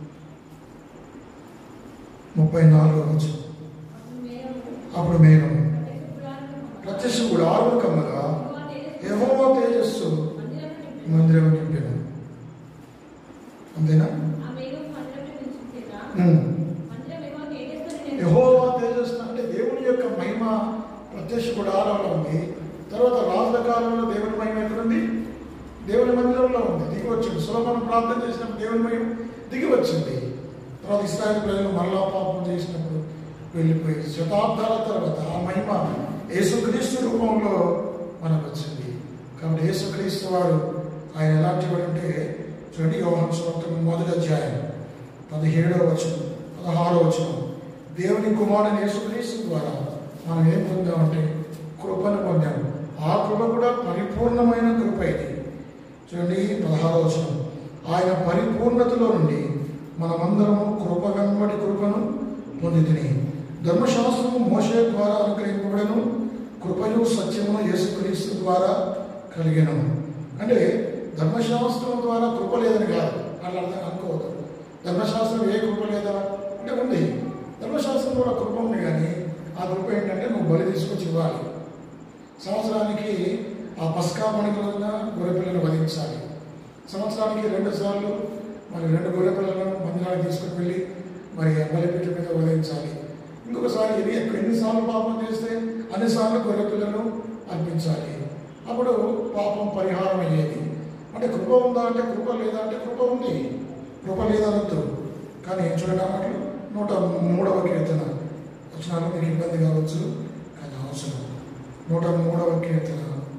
ముప్పై నాలుగో వచ్చు అప్పుడు మేము అప్పుడు మేము ప్రత్యక్ష గుడారమును ప్రత్యక్ష గుడారులు కమ్మగా యెహోవా తేజస్సు యెహోవా తేజస్సు మందిరమును నింపెను. మందిరం నింపాను అంతేనా ఆ మేఘం మందిరమును నిలిచిపోయేదా? ఉమ్. మందిరం యెహోవా తేజస్సును నింపెను. యెహోవా తేజస్సు అంటే దేవుని యొక్క మహిమ ప్రత్యక్ష గుడారంలో ఉంది తర్వాత రాజుల కాలంలో దేవుని మహిమ ఎక్కడుంది దేవుని మందిరంలో ఉంది దిగి వచ్చింది సులభం ప్రార్థన చేసినప్పుడు దేవుని మహిమ దిగి వచ్చింది తర్వాత ఇస్రాయల్ ప్రజలు మరలా పాపం చేసినప్పుడు వెళ్ళిపోయి శతాబ్దాల తర్వాత ఆ మహిమ యేసుక్రీస్తు రూపంలో మనకు వచ్చింది కాబట్టి యేసుక్రీస్తు వారు ఆయన ఎలాంటి వాడు అంటే చూడండి యోహాను సువార్త మొదటి అధ్యాయం పదిహేడవ వచనం పదహారవ వచనం దేవుని కుమారుని యేసుక్రీస్తు ద్వారా మనం ఏం పొందామంటే కృపను పొందాము ఆ కృప కూడా పరిపూర్ణమైన కృప ఇది చూడండి పదహారవ వచనం ఆయన పరిపూర్ణతలో నుండి మనమందరము కృప వెంబడి కృపను పొందితిని ధర్మశాస్త్రము మోషే ద్వారా అనుగ్రహింపబడను కృపయు సత్యమును యేసుక్రీస్తు ద్వారా కలిగినము అంటే ధర్మశాస్త్రం ద్వారా కృప లేదని కాదు అట్లా అర్థం అనుకోవద్దు ధర్మశాస్త్రం ఏ కృప లేదా అంటే ఉంది ధర్మశాస్త్రం కూడా కృప ఉంది కానీ ఆ కృప ఏంటంటే నువ్వు బలి తీసుకొచ్చి ఇవ్వాలి సంవత్సరానికి ఆ పస్కా పండుగ రోజున గొర్రెపిల్లను వధించాలి సంవత్సరానికి రెండు సార్లు మరి రెండు గొర్రెపిల్లను మందిరానికి తీసుకుని వెళ్ళి మరి ఆ బలిపీఠ మీద వధించాలి ఇంకొకసారి ఇది ఎక్కువ ఎన్నిసార్లు పాపం చేస్తే అన్నిసార్లు గొర్రెపిల్లను అర్పించాలి అప్పుడు పాపం పరిహారం అయ్యేది అంటే కృప ఉందా అంటే కృప లేదా అంటే కృప ఉంది కృప లేదనొద్దు కానీ చూడండి అన్నట్లు నూట మూడవ కీర్తన వచ్చినాలు మీకు ఇబ్బంది కావచ్చు కానీ అవసరం నూట మూడవ కీర్తన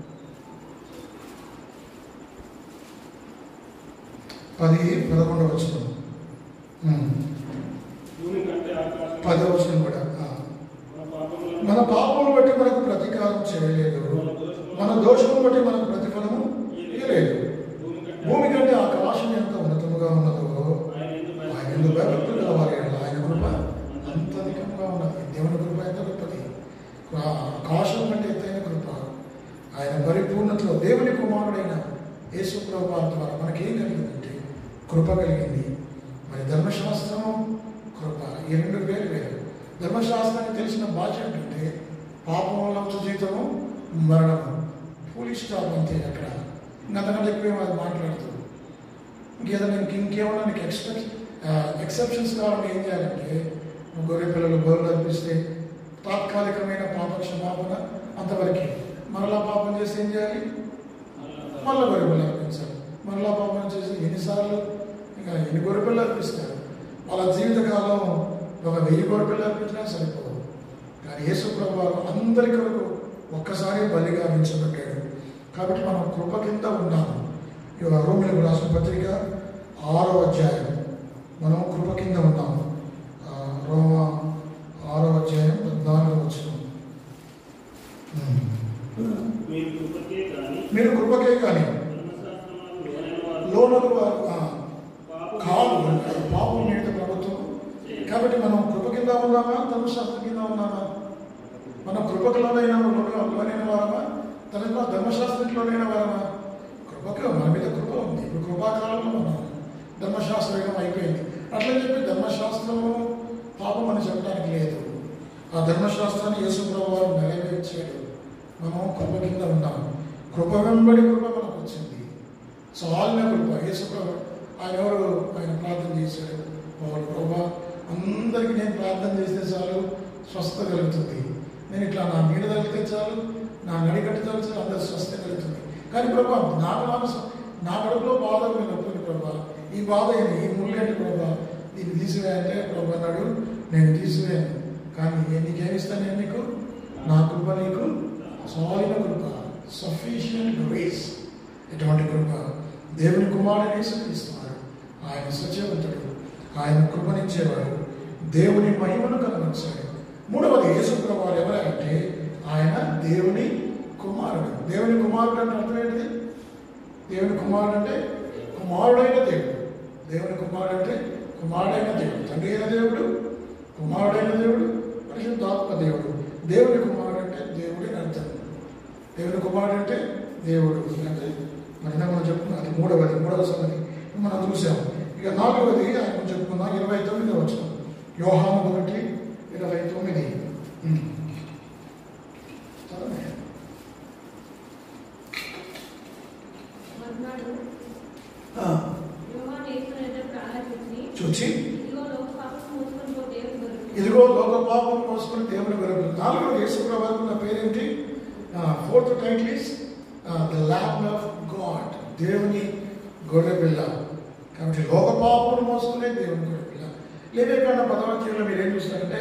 పది పదకొండవ వచ్చిన భూమి కంటే ఆకాశం పదవ వచ్చిన కూడా ఆ. మన పాపములను మన పాపములు బట్టి మనకు ప్రతీకారం చేయలేదు మన దోషములు బట్టి మనకు ప్రతిఫలము ఇవ్వలేదు భూమి కంటే భూమి కంటే ఆకాశం ఎంత ఉన్నతముగా ఉన్నదో ఆయన ఎందుకు ఆయన ఎందుకు భయభక్తులు కలవాలి ఆయన కృప అంత అధికంగా ఉన్నది దేవుని కృప ఎంత గొప్పది ఆ- ఆకాశం కంటే ఎత్తైన కృప ఆయన పరిపూర్ణతలో దేవుని కుమారుడైన యేసు ప్రభు ద్వారా మనకేం కలిగిందంటే కృప కలిగింది మరి ధర్మశాస్త్రము కృప ఈ రెండు వేరు వేరు ధర్మశాస్త్రానికి తెలిసిన భాష ఏంటంటే పాపం వల్ల వచ్చే జీవితము మరణము పోలీస్ స్టాప్ అంతే అక్కడ ఇంకంతకంటే ఎక్కువ ఏం అది మాట్లాడుతుంది ఇంకేదైనా ఇంక ఇంకేమన్నా నీకు ఎక్స్పెక్ట్ ఎక్సెప్షన్స్ కావాలని ఏం చేయాలంటే గొర్రె పిల్లలు గొర్రెలు అర్పిస్తే తాత్కాలికమైన పాప క్షమాపణ అంతవరకే మరలా పాపం చేస్తే ఏం చేయాలి మళ్ళీ గొర్రె పిల్లలు అర్పించాలి మరలా పాపం చేసి ఎన్నిసార్లు ఇంకా ఎన్ని గొర్రె పిల్లలు అర్పిస్తారు వాళ్ళ జీవితకాలం ఒక వెయ్యి గొర్రె పిల్లలు అర్పించినా సరిపోదు కానీ యేసు ప్రభు వారు అందరి కొరకు ఒక్కసారి బలిగా ఉంచబడ్డాడు కాబట్టి మనం కృప కింద ఉన్నాము ఇవాళ రోమిలకు రాసిన పత్రిక ఆరో అధ్యాయం మనం కృప కింద ఉన్నాము ఆ, రోమ ఆరో అధ్యాయం పద్నాలుగు వచ్చిన మీరు కృపకే కానీ మీరు కృపకే కానీ ధర్మశాస్త్రములకు లోనైన వారు లోనకు వారు ఆ, పాపము కాదు అది పాపం మీద ప్రభుత్వం కాబట్టి మనం కృప కింద ఉన్నామా ధర్మశాస్త్రం కింద ఉన్నామా మనం కృపకులోనైనా లోనైన వారమా తర్వాత ధర్మశాస్త్రంలోనైన వారమా కృపకు మన మీద కృప ఉంది ఇప్పుడు కృపాకాలంలో ఉన్నాం ధర్మశాస్త్రం అయిపోయింది అట్లా చెప్పి ధర్మశాస్త్రము పాపం అని చెప్పడానికి లేదు ఆ ధర్మశాస్త్రాన్ని యేసుప్రభు వారు నెరవేర్చాడు మనం కృప కింద ఉన్నాం కృప వెంబడి కృప మనకు వచ్చింది చాలిన కృప యేసుప్రభు ఆయన ఎవరు ఆయన ప్రార్థన చేశాడు వాడు ప్రభా అందరికీ నేను ప్రార్థన చేస్తే చాలు స్వస్థత కలుగుతుంది నేను ఇట్లా నా మీద తగిలితే చాలు నా నడిగట్టు తగిలితే అందరు స్వస్థత కలుగుతుంది కానీ ప్రభా నాకు నాకు స్వ- నా కడుపులో బాధ మీరు నొప్పింది ప్రభా ఈ బాధ ఏంటి ఈ ముళ్ళేంటి ప్రభా దీన్ని తీసివేయంటే ప్రభా అన్నాడు నేను తీసివేయను కానీ నేను నీకేమిస్తాను నేను నీకు నా కృప నీకు చాలిన కృప సఫిషియంట్ గ్రేస్ ఎటువంటి కృప దేవుని కుమారుని యేసుక్రీస్తున్నారు ఆయన సత్యవంతుడు ఆయన కృపనిచ్చేవాడు దేవుని మహిమను కనబరిచాడు మూడవది యేసుప్రభు వారు ఎవరంటే ఆయన దేవుని కుమారుడు దేవుని కుమారుడు అంటే అర్థం ఏంటిది దేవుని కుమారుడు అంటే కుమారుడైన దేవుడు దేవుని కుమారుడు అంటే కుమారుడైన దేవుడు తండ్రి అయిన దేవుడు కుమారుడైన దేవుడు పరిశుద్ధాత్మ దేవుడు దేవుని కుమారుడు అంటే దేవుడి అని అర్థం దేవుని కుమారుడు అంటే దేవుడు అంటే మరి ఇందాక మనం చెప్పుకున్నాం అది మూడవది మూడవ సంగతి మనం చూసాం ఇక నాలుగవది ఆయన చెప్పుకున్నాం ఇరవై తొమ్మిది వచ్చిన యోహాను ఒకటి ఇరవై తొమ్మిది ఉమ్. చదవండి. మర్నాడు ఆ, యోహాను యేసును ఎదుట ప్రార్థించి, చూచి ఇదిగో లోక పాపం మోసుకొని పో దేవుని గొర్రె. ఇదిగో లోక పాపం మోసుకుని దేవుని గొర్రెలు నాలుగో యేసుప్రభు నా పేరేంటి fourth title is the lamb of God దేవుని గొర్రె పిల్ల కాబట్టి లోక పాపం మోసుకునే దేవుని గొర్రె పిల్ల లేవేకాండ పదవాక్యంలో మీరు ఏం చూస్తారంటే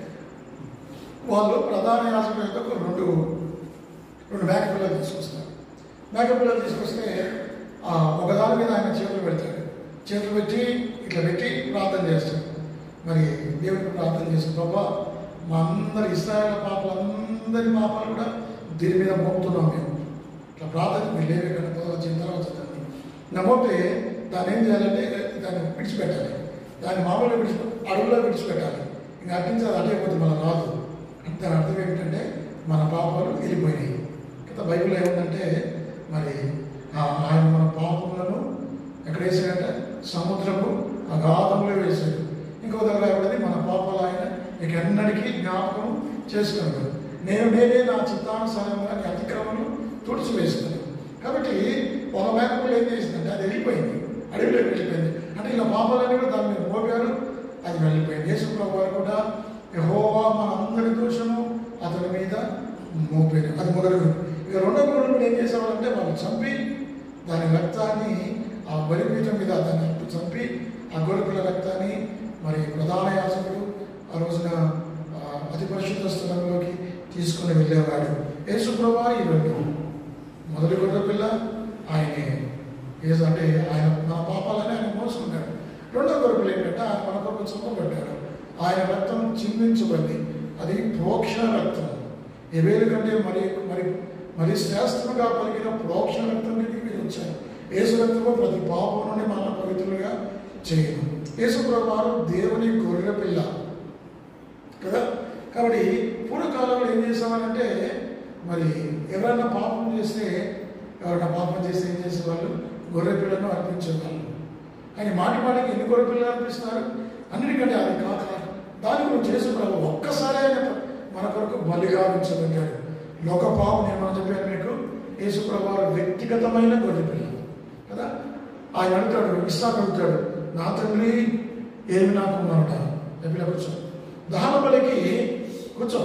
వాళ్ళు ప్రధాన యాజకుల యొక్క రెండు రెండు మేక పిల్లలు తీసుకొస్తారు మేక పిల్లలు తీసుకొస్తే ఆ, ఒకదాని మీద ఆయన చేతులు పెడతాడు చేతులు పెట్టి ఇట్లా పెట్టి ప్రార్థన చేస్తాడు మరి దేవునికి ప్రార్థన చేస్తాడు బాబా మా అందరి ఇస్రాయల పాపలందరి పాపాలు కూడా దీని మీద మోపుతున్నాం మేము ఇట్లా ప్రార్థన మీరు లేవే కదా పదవ వచ్చిన తర్వాత చదవండి. నమ్మతే దాన్ని ఏం చేయాలంటే దాన్ని విడిచిపెట్టాలి దాన్ని మామూలుగా విడిచి అడుగులో విడిచిపెట్టాలి ఇంకా అట్టించి అది అటైపోతే మన రాదు దాని అర్థం ఏమిటంటే మన పాపాలు వెళ్ళిపోయినాయి కదా బైబిల్ ఏముందంటే మరి ఆ- ఆయన మన పాపములను ఎక్కడ వేసాడంటే సముద్రపు అగాధంలో వేశాడు ఇంకో దగ్గర ఎవడది మన పాపాలు ఆయన ఇక ఎన్నటికీ జ్ఞాపకం చేసుకున్నాడు నేను నేనే నా చిత్తానుసారంగా నీ అతిక్రమను తుడిచివేస్తున్నాను కాబట్టి ఒక మేకపోలు ఏం చేసిందంటే అది వెళ్ళిపోయింది అడవిలోకి వెళ్ళిపోయింది అంటే ఇలా పాపాలన్నీ కూడా దాని మీద మోపారు అది వెళ్ళిపోయింది యేసు ప్రభు వారు కూడా యెహోవా మన అందరి దోషము అతని మీద మోపారు అది మొదటి ఇక రెండో గురువులు ఏం చేసేవాళ్ళంటే వాళ్ళు చంపి దాని రక్తాన్ని ఆ బలిపీఠం మీద దాన్ని చంపి ఆ గొర్రెపిల్ల రక్తాన్ని మరి ప్రధాన యాజకుడు ఆ రోజున ఆ, అతి పరిశుద్ధ స్థలంలోకి తీసుకుని వెళ్ళేవాడు యేసుప్రభా ఈ రెండు మొదటి గొర్రె పిల్ల ఆయనే ఏసు అంటే ఆయన మన పాపాలని ఆయన మోసుకున్నాడు రెండో గొర్రె పిల్ల ఏంటంటే ఆయన మన కొరకు చంపబడ్డాడు ఆయన రక్తం చిందించబడింది అది ప్రోక్ష రక్తం ఎవేలు కంటే మరి మరి మరి శ్రేష్టముగా పలికిన ప్రోక్ష రక్తం కిందకి మీరు వచ్చారు యేసు రక్తము ప్రతి పాపం నుండి మన పవిత్రులుగా చేయను యేసు ప్రభువారు దేవుని గొర్రె పిల్ల కదా కాబట్టి పూర్వకాలంలో ఏం చేసేవారంటే మరి ఎవరైనా పాపం చేస్తే ఎవరైనా పాపం చేస్తే ఏం చేసేవాళ్ళు గొర్రె పిల్లను అర్పించేవాళ్ళు కానీ మాటి మాటికి ఎన్ని గొర్రె పిల్లలు అర్పిస్తారు అన్నిటికంటే అది కాక దాని గురించి చేసు ప్రభు ఒక్కసారి ఆయన మన కొరకు బలిగా ఉంచబడ్డాడు లోక పాపం నేను మనం చెప్పాను మీకు యేసుప్రభు వారు వ్యక్తిగతమైన గొర్రె పిల్ల కదా ఆయన అడుగుతాడు ఇస్సాకు అడుగుతాడు నా తండ్రి ఏమి నాకు ఉన్నాడట ఎప్పుడు కూర్చో దహన బలికి కూర్చో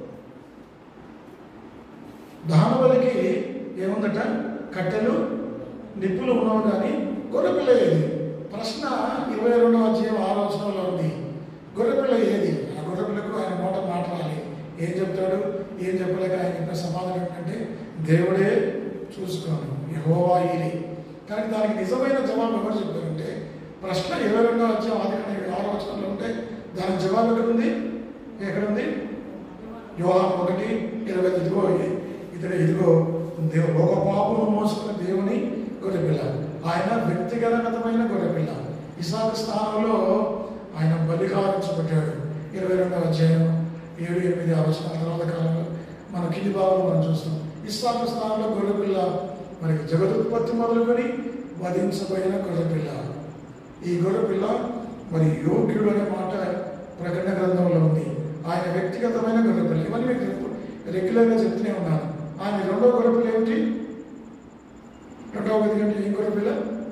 దహన బలికి ఏముందట కట్టెలు నిప్పులు ఉన్నావు కానీ గొర్రెపిల్ల ఏది ప్రశ్న ఇరవై రెండవ అధ్యాయం ఆరో వచనంలో ఉంది గొర్రెపిల్ల ఏది ఆ గొర్రెపిల్లకు ఆయన నోట మాట్లాడాలి ఏం చెప్తాడు ఏం చెప్పలేక ఆయన చెప్పిన సమాధానం ఏంటంటే దేవుడే చూసుకోను యహోవా ఇది కానీ దానికి నిజమైన జవాబు ఎవరు చెప్పారంటే ప్రశ్న ఇరవై రెండవ అధ్యాయం ఆది కాండం ఆరో వచనంలో ఉంటే దానికి జవాబు ఎక్కడుంది ఎక్కడుంది యోహాన్ ఒకటి ఇరవై ఇదిగో ఇతడు ఇదిగో దేవు లోక పాపము మోసుకున్న దేవుని గొర్రెపిల్ల ఆయన వ్యక్తిగతమైన గొర్రెపిల్ల ఇసాకు స్థానంలో ఆయన బలికారించబడ్డాడు ఇరవై రెండవ అధ్యాయం ఏడు ఎనిమిది ఆలోచన తర్వాత కాలంలో మన కింది భాగంలో మనం చూస్తాం ఇస్సాకు స్థానంలో గొర్రెపిల్ల మరి జగదుత్పత్తి మొదలుకొని వధించబడిన గొర్రెపిల్ల ఈ గొర్రెపిల్ల మరి యోగ్యుడు అనే మాట ప్రకటన గ్రంథంలో ఉంది ఆయన వ్యక్తిగతమైన గొర్రెపిల్ల ఇవన్నీ మీకు రెగ్యులర్గా చెప్తూనే ఉన్నాను ఆయన రెండో గొర్రెపిల్ల ఏమిటి రెండవ ఎందుకంటే ఏం గొర్రెపిల్ల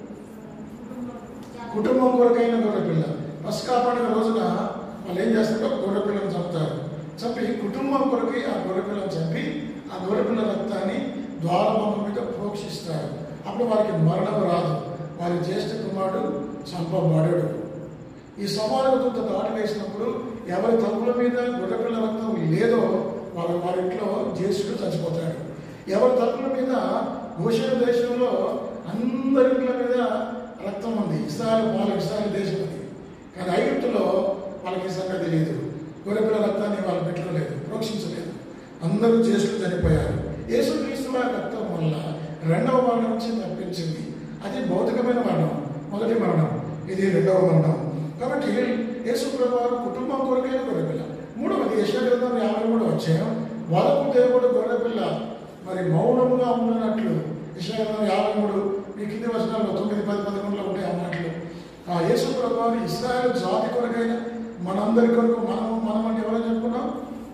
కుటుంబం కొరకైన గొర్రెపిల్ల పసుకా పండుగ రోజున వాళ్ళు ఏం చేస్తారో గొర్రెపిల్లను చంపుతారు చంపి కుటుంబం కొరకి ఆ గొర్రెపిల్లను చంపి ఆ గొర్రెపిల్ల రక్తాన్ని ద్వారబంధం మీద ప్రోక్షిస్తారు అప్పుడు వారికి మరణం రాదు వారి జ్యేష్ఠ కుమారుడు చంపబడడు ఈ సమానత దాటి వేసినప్పుడు ఎవరి తప్పుల మీద గొర్రెపిల్ల రక్తం లేదో వాళ్ళ వారి ఇంట్లో జ్యేష్ఠుడు చచ్చిపోతాడు ఎవరి తప్పుల మీద గోషణ దేశంలో అందరి ఇంట్ల మీద రక్తం ఉంది ఇస్రాయల్ వాళ్ళ ఇస్రాయల్ దేశం అది కానీ ఐగుప్తులో వాళ్ళకి ఈ సంగతి తెలియదు గొర్రెపిల్ల రక్తాన్ని వాళ్ళు పెట్టుకోలేదు ప్రోక్షించలేదు అందరూ జ్యేష్ఠులు చనిపోయారు యేసుక్రీస్తు వారి రక్తం వల్ల రెండవ మరణం నుంచి తప్పించింది అది భౌతికమైన మరణం మొదటి మరణం ఇది రెండవ మరణం కాబట్టి యేసు ప్రభు వారు కుటుంబం కొరకైన గొర్రెపిల్ల మూడవది యశగ్రంథం యాభై మూడు వచ్చాయం వరకు దేవుడు గొర్రెపిల్ల మరి మౌనముగా ఉన్నట్లు యశగ్రంథం యాభై మూడు మీ కింది వచనాల్లో తొమ్మిది పది పదకొండులో ఉంటాయి ఆ మాటలు ఆ యేసు ప్రభు వారు ఇస్రాయల్ జాతి కొరకైన మనందరి కొరకు మనం మనం అంటే ఎవరైనా చెప్పుకున్నాం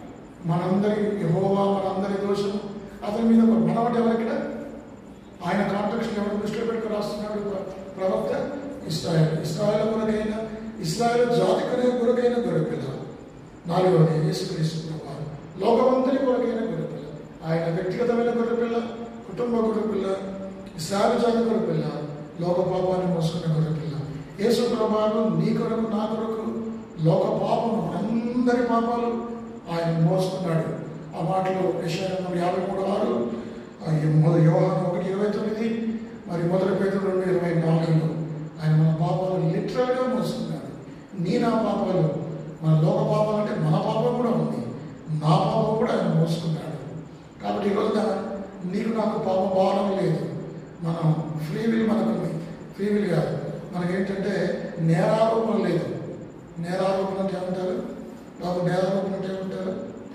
మనందరి యహోవా మనందరి దోషం అతని మీద మనం అంటే ఎవరు ఇక్కడ ఆయన కాంటెక్స్ట్ ఎవరు దృష్టిలో పెట్టుకుని రాస్తున్నాడు ప్ర- ప్రవక్త ఇస్రాయల్ ఇస్రాయల్ కొరకైన ఇస్రాయల్ జాతి కొరకైన కొరకైన గొర్రెపిల్ల నాలుగవది యేసుక్రీస్తు ప్రభువారు లోకమంతరి కొరకైన గొర్రెపిల్ల ఆయన వ్యక్తిగతమైన గొర్రెపిల్ల కుటుంబ గొర్రెపిల్ల ఇస్రాయల్ జాతి గొర్రెపిల్ల లోక పాపాన్ని మోసుకున్న గొర్రెపిల్ల యేసు ప్రభావం నీ కొరకు నా కొరకు లోక పాపం అందరి పాపాలు ఆయన మోసుకున్నాడు ఆ మాటలు యశాగ్రంథం యాభై మూడు ఆరు ఆ ఈ మొదటి యోహాను ఒకటి ఇరవై తొమ్మిది మరి మొదటి పేదలు రెండు ఇరవై నాలుగులో ఆయన మన పాపాలు లిటరల్గా మోసుకున్నాడు నీ నా పాపాలు మన లోక పాపాలు అంటే మన పాపం కూడా ఉంది నా పాపం కూడా ఆయన మోసుకున్నాడు కాబట్టి ఈ రోజున నీకు నాకు పాప భావన లేదు మనం ఫ్రీ విల్ మనకుంది ఫ్రీ విల్ కాదు మనకేంటంటే నేరారోపణ లేదు నేరారోపణ అంటే ఏమంటారు బాబు నేరారోపణ అంటే ఏమంటారు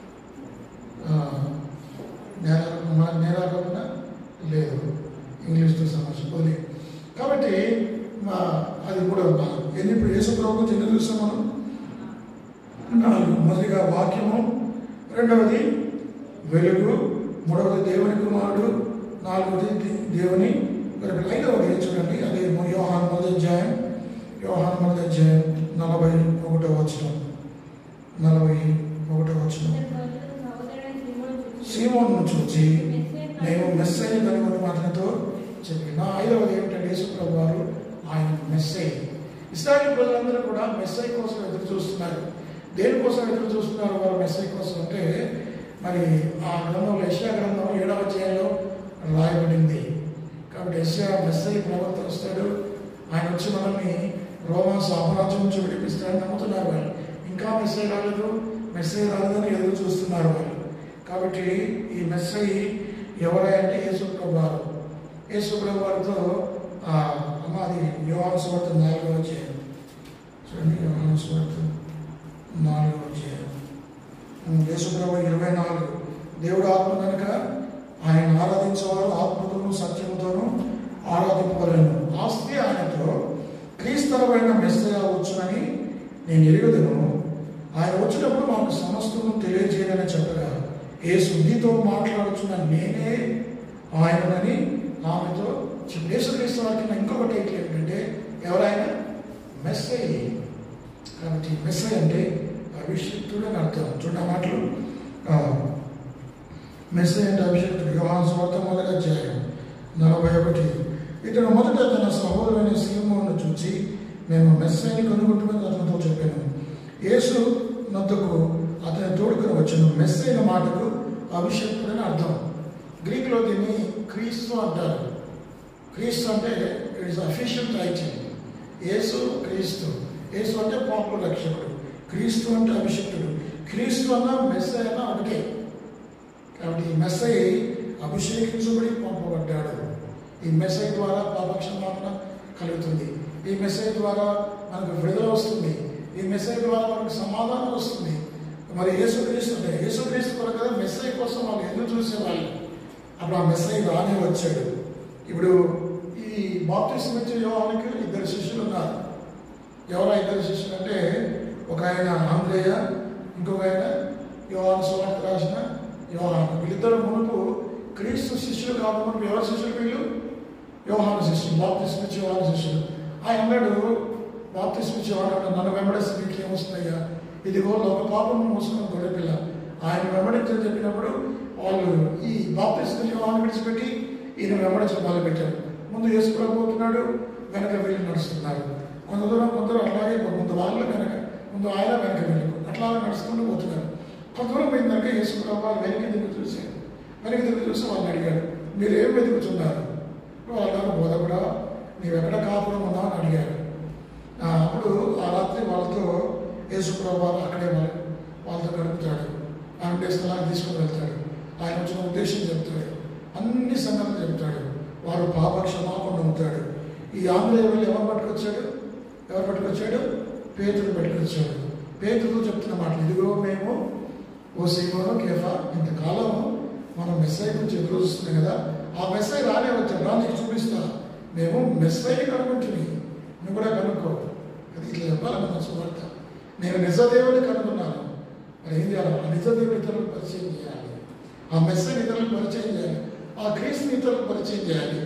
ఆ, నేరారోపణ మన నేరారోపణ లేదు ఇంగ్లీష్తో సమస్య పోలే కాబట్టి మా అది కూడా మనం ఎన్ని ఇప్పుడు యేసు ప్రభు గురించి ఎన్ని చూస్తాం మనం నాలుగు మొదటిగా వాక్యము రెండవది వెలుగు మూడవది దేవుని కుమారుడు నాలుగవది దే- దేవుని గొర్రెపిల్ల. ఐదవది ఏం చూడండి అదే యోహాన్ మొదటి అధ్యాయం యోహాన్ మొదటి అధ్యాయం నలభై ఒకటో వచనం నలభై ఒకటో వచనం సీమోను చూచి నేను మెస్సై కనుగొని మాటలతో చెప్పి నా ఐదవది ఏమిటంటే యేసుప్రభు వారు ఆయన మెస్సై ఇస్రాయల్ ప్రజలందరూ కూడా మెస్సై కోసం ఎదురు చూస్తున్నారు దేనికోసం ఎదురు చూస్తున్నారు వారు మెస్సై కోసం అంటే మరి ఆ గ్రంథంలో యశ్యా గ్రంథం ఏడవ అధ్యాయంలో రాయబడింది కాబట్టి యశ్యా మెస్సై ప్రవక్త వస్తాడు ఆయన వచ్చి మనల్ని రోమా సామ్రాజ్యం నుంచి విడిపిస్తాడని నమ్ముతున్నారు వాళ్ళు ఇంకా మెస్సై రాలేదు మెస్సై రాలేదని ఎదురు చూస్తున్నారు వాళ్ళు కాబట్టి ఈ మెస్సై ఎవరై అంటే యేసుప్రభు వారు యేసుప్రభు వారితో ఆ, అమ్మ అది యోహాను సువార్త నాలుగో అధ్యాయం చూడండి యోహాను సువార్త నాలుగో అధ్యాయం ఉమ్, యేసుప్రభు ఇరవై నాలుగు దేవుడు ఆత్మ కనుక ఆయన ఆరాధించేవారు ఆత్మతోనూ సత్యముతోనూ ఆరాధింపగలను ఆస్తి ఆయనతో క్రీస్తరమైన మెస్సయ వచ్చునని నేను ఎరుగుదను ఆయన వచ్చినప్పుడు మాకు సమస్తము తెలియజేయనని చెప్పగా యేసు నీతో మాట్లాడుతున్న నేనే ఆయనని ఆమెతో చెప్పి యేసుక్రీస్తు వారికి నా ఇంకొక టైటిల్ ఏంటంటే ఎవరైనా మెస్సై కాబట్టి మెస్సై అంటే అభిషిక్తుడు అని అర్థం చూడ మాటలు మెస్సై అంటే అభిషిక్తుడు యోహాన్ స్వార్థ మొదటి అధ్యాయం నలభై ఒకటి ఇతను మొదట తన సహోదరుని సీమోను చూచి మేము మెస్సైని కనుగొట్టుకుని అతనితో చెప్పాను యేసు నద్దుకు అతని తోడుకుని వచ్చాను మెస్సైన మాటకు అభిషక్తుడని అర్థం గ్రీక్లో దీన్ని క్రీస్తు అంటారు క్రీస్తు అంటే it is official title Yesu Kristu Yesu అంటే పాపుల రక్షకుడు క్రీస్తు అంటే అభిషక్తుడు క్రీస్తు అన్న మెస్సై అన్న ఒకటే కాబట్టి ఈ మెస్సై అభిషేకించబడి పంపబడ్డాడు ఈ మెస్సై ద్వారా పాపక్షమాపణ కలుగుతుంది ఈ మెస్సై ద్వారా మనకు విడుదల వస్తుంది ఈ మెస్సై ద్వారా మనకు సమాధానం వస్తుంది మరి యేసుక్రీస్తు అంటే యేసుక్రీస్తు కొరకు కదా మెస్సై కోసం వాళ్ళు ఎందుకు చూసేవాళ్ళు అప్పుడు ఆ మెస్సై రానే వచ్చాడు ఇప్పుడు ఈ బాప్టిస్ట్ ఇచ్చే యోహానికి ఇద్దరు శిష్యులు ఉన్నారు ఎవరా ఇద్దరు శిష్యులు అంటే ఒక ఆయన ఆంధ్రేయ ఇంకొక ఆయన యోహాను సువార్త రాసిన యోహాను వీళ్ళిద్దరు మునుపు క్రీస్తు శిష్యులు కాదు మునుపు ఎవరు శిష్యులు వీళ్ళు యోహాను శిష్యులు బాప్తిస్మ ఇచ్చే యోహాను శిష్యులు ఆయన అన్నాడు బాప్తిస్మ ఇచ్చే వాడు నన్ను వెంబడిస్తే మీకు ఏమొస్తుందయ్యా ఇదిగో లోక పాపం మోసుకున్న గొడవపిల్ల ఆయన వెంబడించని చెప్పినప్పుడు వాళ్ళు ఈ బాప్తిస్మ ఇచ్చే యోహాను విడిచిపెట్టి ఈయన వెంబడించడం మొదలుపెట్టారు ముందు యేసు ప్రభు అవుతున్నాడు వెనక వీళ్ళు నడుస్తున్నారు కొంత దూరం కొందరు అలాగే ముందు వాళ్ళు వెనక ముందు ఆయన వెనక వీళ్ళు అట్లా నడుచుకుంటూ పోతున్నారు కొంత దూరం పోయిందాక యేసు ప్రభు వెనక దిగు చూశారు వెనక దిగు చూసి వాళ్ళని అడిగాడు మీరు ఏం వెతుకుతున్నారు వాళ్ళు బోధకుడా నీవు ఎక్కడ కాపురం ఉన్నావు అని అడిగారు ఆ, అప్పుడు ఆ రాత్రి వాళ్ళతో యేసు ప్రభు అక్కడే వాళ్ళ వాళ్ళతో గడుపుతాడు ఆయన ఉండే స్థలానికి తీసుకుని వెళ్తాడు ఆయన వచ్చిన ఉద్దేశం చెప్తాడు అన్ని సంగతులు చెప్తాడు వారు పాప క్షమాపణ అవుతాడు ఈ ఆంధ్రయ్య వెళ్ళి ఎవరు పట్టుకొచ్చాడు ఎవరు పట్టుకొచ్చాడు పేతుడు పట్టుకొచ్చాడు పేతుడు చెప్తున్న మాటలు ఇదిగో మేము ఓ సీమోను కేఫా ఇంతకాలం మనం మెస్సై గురించి ఎదురు చూస్తున్నాం కదా ఆ మెస్సై రానే వచ్చాడు రా నీకు చూపిస్తా మేము మెస్సై కనుక్కుంటుంది నువ్వు కూడా కనుక్కో అది ఇట్లా చెప్పాలి మన సువార్త నేను నిజదేవుని కనుక్కున్నాను మరి ఏం చేయాలి ఆ నిజదేవుని ఇతరులకు పరిచయం చేయాలి ఆ మెస్సైని ఇతరులకు పరిచయం చేయాలి ఆ క్రీస్తుని ఇతరులకు పరిచయం చేయాలి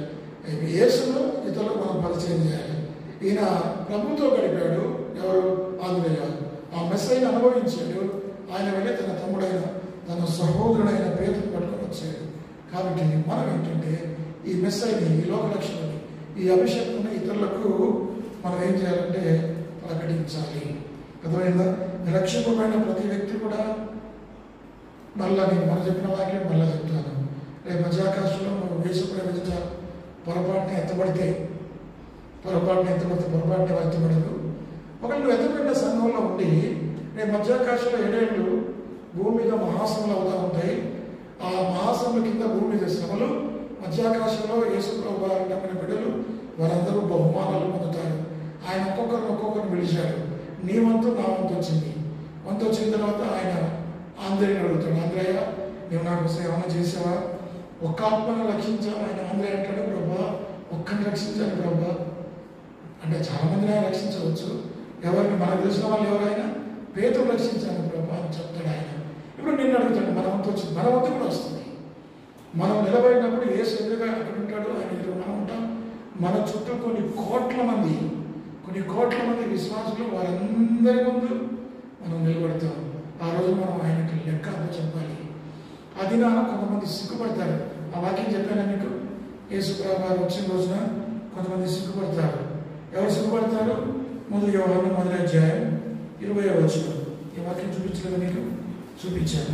యేసును ఇతరులకు మనం పరిచయం చేయాలి ఈయన ప్రభుతో గడిపాడు ఎవరు ఆంధ్రయ్య ఆ మెస్సైని అనుభవించాడు ఆయన వెళ్ళి తన తమ్ముడైన తన సహోదరుడైన పేరును పట్టుకొని వచ్చాడు కాబట్టి మనం ఏంటంటే ఈ మెస్సైని ఈ లోకలక్ష్మిని ఈ అభిషేకం ఇతరులకు మనం ఏం చేయాలంటే ప్రకటించాలి అర్థమైందా రక్షింపబడిన ప్రతి వ్యక్తి కూడా మళ్ళా నేను మనం చెప్పిన వాక్యం మళ్ళా చెప్తాను రేపు మధ్యాకాశంలో నువ్వు వేసుకునే విధంగా పొరపాటున ఎత్తబడితే పొరపాటున ఎత్తబడితే పొరపాటున ఎత్తబడదు ఒకవేళ నువ్వు ఎత్తబడిన సంఘంలో ఉండి రేపు మధ్యాకాశంలో ఏడేళ్ళు భూమి మీద మహాసములు అవుతా ఉంటాయి ఆ మహాసముల కింద భూమి మీద శ్రమలు మధ్యాకాశంలో యేసుప్రభు వారు నమ్మిన బిడ్డలు వారందరూ బహుమానాలు పొందుతారు ఆయన ఒక్కొక్కరిని ఒక్కొక్కరిని పిలిచాడు నీ వంతు నా వంతు వచ్చింది వంతు వచ్చిన తర్వాత ఆయన ఆంధ్రని అడుగుతాడు ఆంధ్రయ్య నువ్వు నాకు సేవన చేసావా ఒక్క ఆత్మను రక్షించావు ఆయన ఆంధ్రయ్య అంటాడు ప్రభా ఒక్కరిని రక్షించాను ప్రభా అంటే చాలా మందిని ఆయన రక్షించవచ్చు ఎవరిని మనకు తెలిసిన వాళ్ళు ఎవరైనా పేతులు రక్షించాను ప్రభా అని చెప్తాడు ఆయన ఇప్పుడు నిన్ను అడుగుతాడు మన వంతు వచ్చింది మన వంతు కూడా వస్తుంది మనం నిలబడినప్పుడు ఏ ఎదురుగా అక్కడ ఉంటాడు ఆయన ఎదురు మనం ఉంటాం మన చుట్టూ కొన్ని కోట్ల మంది కొన్ని కోట్ల మంది విశ్వాసులు వారందరి ముందు మనం నిలబడతాం ఆ రోజు మనం ఆయనకి లెక్క అప్ప చెప్పాలి అది నా కొంతమంది సిగ్గుపడతారు ఆ వాక్యం చెప్పాను మీకు యేసుప్రభు గారు వచ్చిన రోజున కొంతమంది సిగ్గుపడతారు ఎవరు సిగ్గుపడతారు మొదటి వ్యవహారం మొదటి అధ్యాయం ఇరవై వచ్చిన ఈ వాక్యం చూపించలేదు మీకు చూపించాను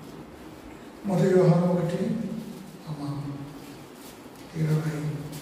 మొదటి వ్యవహారం ఒకటి అమ్మా ఇరవై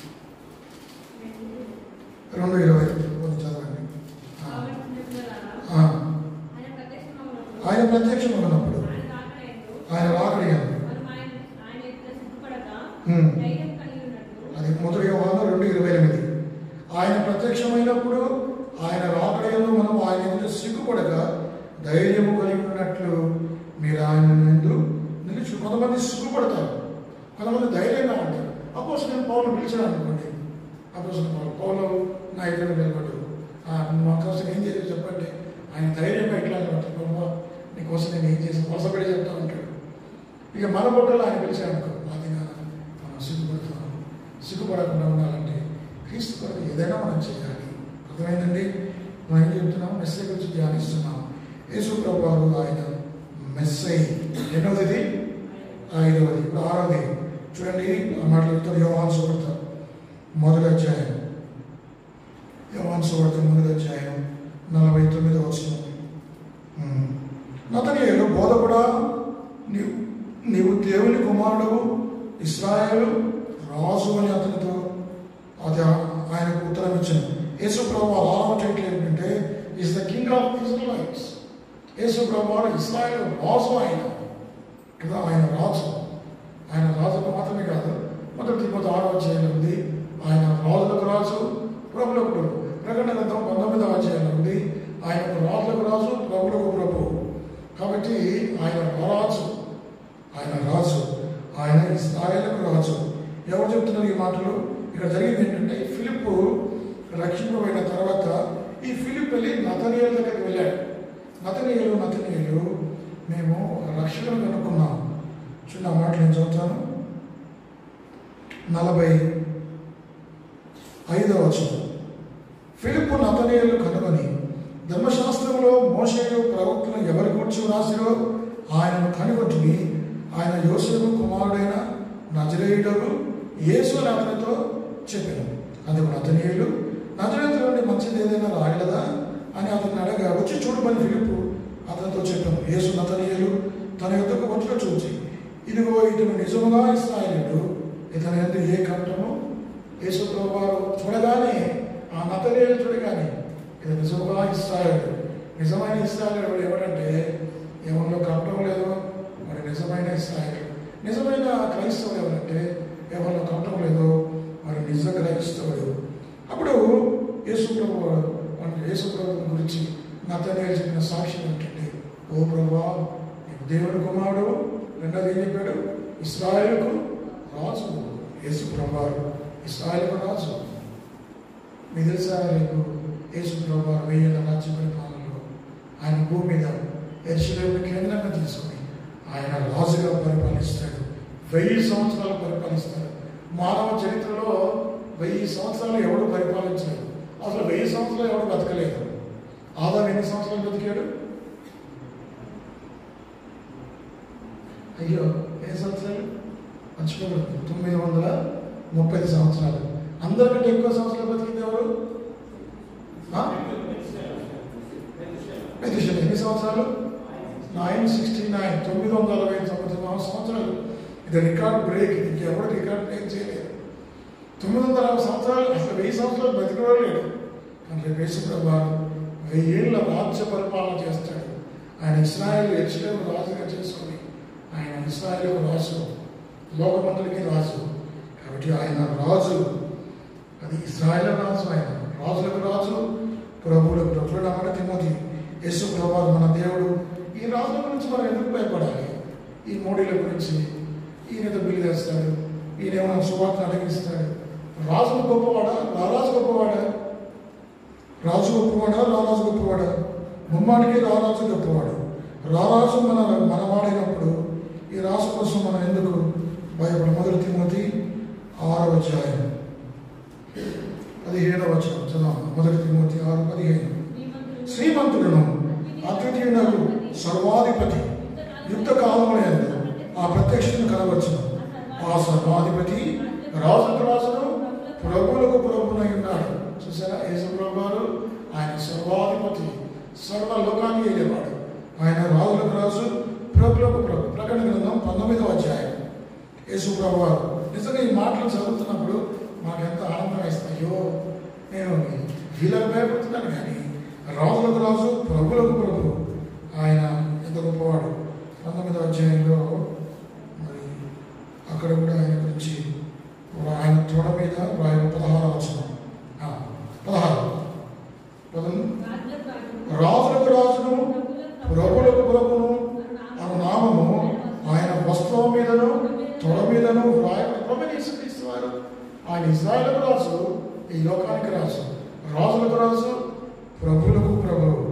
రెండు ఇరవై కొంచెం చదవండి ఆ, కాబట్టి మిత్రులారా, ఆ. ఆయన ప్రత్యక్షమవునప్పుడు, ఆయన ప్రత్యక్షం ఉన్నప్పుడు ఆయన రాకడయందు, ఆయన రాకడిగా మనం ఆయన- ఆయన ఎదుట సిగ్గుపడక, హ్మ్. ధైర్యం కలిగి ఉన్నట్టు, అది మొదటి వ్యవహారం రెండు ఇరవై ఎనిమిది ఆయన ప్రత్యక్షమైనప్పుడు ఆయన రాకడయంలో మనం ఆయన ఎదుట సిగ్గుపడగా ధైర్యము కలిగి ఉన్నట్లు మీరు ఆయన ముందు నిలిచి కొంతమంది సిగ్గుపడతారు కొంతమంది ధైర్యంగా ఉంటారు అపోజ్ నేను పౌలు పిలిచాను అనుకోండి అపోజ్ పౌలు పౌలు నా ఎదురు నిలబడు ఆ, నువ్వు మా కోసం ఏం చేసి చెప్పండి ఆయన ధైర్యంగా ఇట్లా అంటాడు ప్రభు నీకోసం నేను ఏం చేసి వలసపడి చెప్తా ఉంటాడు ఇక మన బొట్టలో ఆయన పిలిచాడు బాధ్యగా మనం సిగ్గుపడతాం సిగ్గుపడకుండా ఉండాలంటే క్రీస్తు కొరకు ఏదైనా మనం చేయాలి అర్థమైందండి మనం ఏం చెప్తున్నాం మెస్సై గురించి ధ్యానిస్తున్నాం యేసు ప్రభు వారు ఆయన మెస్సై ఎన్నోది ఐదవది ఇప్పుడు ఆరవది చూడండి ఆ మాటలు చెప్తారు యోహాన్ సువార్త మొదటి అధ్యాయం యోహాన్ సువార్త మొదటి అధ్యాయం నలభై తొమ్మిది వచనం నతనియేలు బోధకుడా నీవు నీవు దేవుని కుమారుడు ఇస్రాయేలు రాజు అని అతనితో అది ఆయనకు ఉత్తరం ఇచ్చాను యేసు ప్రభు ఆరవ టైటిల్ ఏంటంటే is the king of Israels Yesu ప్రభు వారు ఇస్రాయేల్ రాజు ఆయన కదా ఆయన రాజు ఆయన రాజుకు మాత్రమే కాదు మొదటి తిమ్మతి ఆరో అధ్యాయం ఉంది ఆయన రాజులకు రాజు ప్రభులకు ప్రభు ప్రకటన గ్రంథం పంతొమ్మిదవ అధ్యాయం ఉంది ఆయన రాజులకు రాజు ప్రభులకు ప్రభు కాబట్టి ఆయన రాజు ఆయన రాజు ఆయన ఇస్రాయేలకు రాజు ఎవరు చెప్తున్నారు ఈ మాటలు ఇక్కడ జరిగింది ఏంటంటే ఫిలిప్ రక్షింపబడిన తర్వాత ఈ ఫిలిప్ వెళ్ళి నతనీయుల దగ్గరికి వెళ్ళాడు నతనీయులు నతనీయులు మేము రక్షకులు కనుక్కున్నాం చిన్న మాటలు నేను చదువుతాను నలభై ఐదవ వచనం ఫిలిప్ నతనీయులు కనుగొని ధర్మశాస్త్రంలో మోషేయు ప్రవక్తలు ఎవరి గురించి రాసిరో ఆయనను కనుగొట్టుని ఆయన యోసేపు కుమారుడైన నజరేయుడకు యేసు అని అతనితో చెప్పాను అందుకు నతనీయులు నజరేయుల నుండి మంచిది ఏదైనా రాగలదా అని అతన్ని అడగా వచ్చి చూడమని ఫిలిప్ అతనితో చెప్పాను యేసు నతనీయులు తన యొక్కకు వచ్చిన చూచి ఇదిగో ఇతను నిజముగా ఇస్రాయలుడు ఇతని ఎందుకు ఏ కట్టము యేసు వారు చూడగానే ఆ నతనీయులు చూడగానే ఇది నిజముగా ఇస్రాయలుడు నిజమైన ఇస్రాయలుడు ఎవరంటే ఎవరిలో కట్టం లేదు మరి నిజమైన ఇస్రాయలుడు నిజమైన క్రైస్తవుడు ఎవరంటే ఎవరిలో కట్టం లేదు మరి నిజ క్రైస్తవుడు అప్పుడు యేసు ప్రభు అంటే యేసు ప్రభు గురించి నతనీయులు చెప్పిన సాక్ష్యం ఏంటంటే ఓ ప్రభా నీకు దేవుడు కుమారుడు రెండోది ఏం చెప్పాడు ఇస్రాయేల్కు రాజు యేసు ప్రభారు ఇస్రాయేల్కు రాజు మీ తెలుసా రేపు యేసు ప్రభారు వెయ్యేళ్ళ రాజ్య పరిపాలనలో ఆయన భూమి మీద ఎరుసలేముని కేంద్రంగా తీసుకుని ఆయన రాజుగా పరిపాలిస్తాడు వెయ్యి సంవత్సరాలు పరిపాలిస్తాడు మానవ చరిత్రలో వెయ్యి సంవత్సరాలు ఎవడు పరిపాలించలేదు అసలు వెయ్యి సంవత్సరాలు ఎవడు బతకలేదు ఆదాం ఎన్ని సంవత్సరాలు బతికాడు అయ్యో ఏ సంవత్సరాలు మర్చిపోకూడదు తొమ్మిది వందల ముప్పై ఐదు సంవత్సరాలు అందరికంటే ఎక్కువ సంవత్సరాలు బతికింది ఎవరు ఆ? మెతుషెల ఎన్ని సంవత్సరాలు నైన్ సిక్స్టీ నైన్ తొమ్మిది వందల అరవై ఐదు సంవత్సరాలు సంవత్సరాలు ఇది రికార్డ్ బ్రేక్ ఇది ఇంకెవరు రికార్డ్ బ్రేక్ చేయలేదు తొమ్మిది వందల అరవై సంవత్సరాలు అసలు వెయ్యి సంవత్సరాలు బతికడం లేదు కానీ రేపు యేసుప్రభు వారు వెయ్యేళ్ళ రాజ్య పరిపాలన చేస్తాడు ఆయన ఇస్రాయేల్ ఎరుసలేము రాజుగా చేసుకుని ఆయన ఇస్రాయేల్ రాజు లోకమంతుడికి రాజు కాబట్టి ఆయన రాజు అది ఇస్రాయేల్ రాజు ఆయన రాజులకు రాజు ప్రభువులకు ప్రభు చూడమని తిమోతి యేసు ప్రభు మన దేవుడు ఈ రాజుల గురించి మనం ఎందుకు భయపడాలి ఈ మోడీల గురించి ఈయనతో బిల్లు చేస్తాడు ఈయన ఏమైనా సువార్త అడిగిస్తాడు రాజులు గొప్పవాడా రారాజు గొప్పవాడా రాజు గొప్పవాడా రారాజు గొప్పవాడా ముమ్మాడికి రారాజు గొప్పవాడు రారాజు మన మనవాడైనప్పుడు ఈ రాజు కోసం మనం ఎందుకు భయపడ మొదటి తిమ్మతి ఆరో అధ్యాయం పదిహేడవ వచనం చదవం మొదటి తిమ్మతి ఆరు పదిహేను శ్రీమంతుడును అద్వితీయునకు సర్వాధిపతి యుద్ధ కాలములందు ఆ ప్రత్యక్షతను కనవచ్చును ఆ సర్వాధిపతి రాజుకు రాజును ప్రభువులకు ప్రభునై ఉన్నాడు చూసారా యేసు ప్రభు వారు ఆయన సర్వాధిపతి సర్వ లోకాన్ని వెళ్ళేవాడు ఆయన రాజులకు రాజు ప్రభులకు ప్రభు ప్రకటన గ్రంథం పంతొమ్మిదవ అధ్యాయం యేసు ప్రభు వారు నిజంగా ఈ మాటలు చదువుతున్నప్పుడు మాకు ఎంత ఆనందం వేస్తాయో నేను వీళ్ళకు భయపడుతున్నాను కానీ రాజులకు రాజు ప్రభులకు ప్రభు ఆయన ఎంత గొప్పవాడు పంతొమ్మిదవ అధ్యాయంలో మరి అక్కడ కూడా ఆయన గురించి ఆయన తోడ మీద ఆయన పదహారు వచ్చిన పదహారు పదం రాజులకు రాజును ప్రభులకు ప్రభును అను నామము ఆయన వస్త్రం మీదను తొడ మీదను వ్రాయ ప్రభుని యేసుక్రీస్తు వారు ఆయన ఇజ్రాయలకు రాజు ఈ లోకానికి రాజు రాజులకు రాజు ప్రభులకు ప్రభు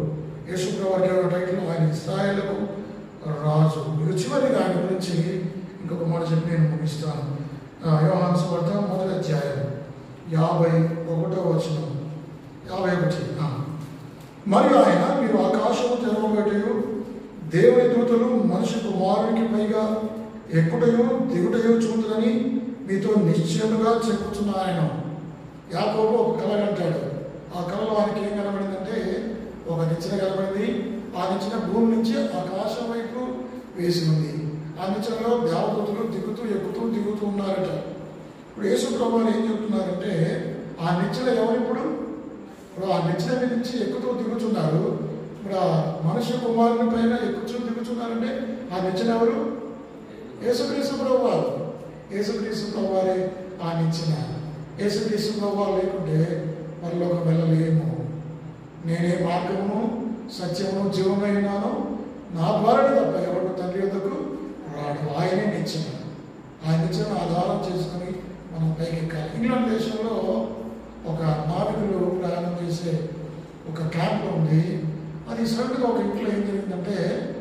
యేసుప్రభు వారికి ఒక టైటిల్ ఆయన ఇస్రాయేళ్లకు రాజు ఇక చివరిగా ఆయన గురించి ఇంకొక మాట చెప్పి నేను ముగిస్తాను ఆ, యోహాను సువార్త మొదటి అధ్యాయం యాభై ఒకటో వచనం యాభై ఒకటి ఆ. మరియు ఆయన మీరు ఆకాశము తెరవబెట్టయు దేవుని దూతలు మనిషి కుమారునికి పైగా ఎక్కుటయు దిగుటయు చూతులని మీతో నిశ్చయముగా చెప్పుతున్న ఆయన యాకోబు ఒక కళ అంటాడు ఆ కళలో ఆయనకి ఏం కనబడిందంటే ఒక నిచ్చెన కనబడింది ఆ నిచ్చెన భూమి నుంచి ఆకాశం వైపు వేసి ఉంది ఆ నిచ్చెనలో దేవదూతలు దిగుతూ ఎక్కుతూ దిగుతూ ఉన్నారట ఇప్పుడు యేసు ప్రభు వారు ఏం చెప్తున్నారంటే ఆ నిచ్చెన ఎవరు ఇప్పుడు ఇప్పుడు ఆ నిచ్చెన మీద నుంచి ఎక్కుతూ దిగుతున్నారు ఇప్పుడు ఆ మనుష్య కుమారుని పైన ఎక్కుతూ దిగుతున్నారంటే ఆ నిచ్చెన ఎవరు యేసుక్రీస్తు ప్రభు వారు యేసుక్రీస్తు ప్రభు వారే ఆ నిచ్చెన యేసుక్రీస్తు ప్రభు వారు లేకుంటే పరలోకం వెళ్ళలేము నేనే మార్గమును సత్యమును జీవమై ఉన్నాను నా ద్వారానే తప్ప ఎవరు తండ్రి వద్దకు రాడు ఆయనే నిచ్చెన ఆ నిచ్చెన ఆధారం చేసుకొని మనం పైకెక్కాలి ఇంగ్లాండ్ దేశంలో ఒక నావికులు ప్రయాణం చేసే ఒక క్యాంప్ ఉంది అది సడన్గా ఒక ఇంట్లో ఏం జరిగిందంటే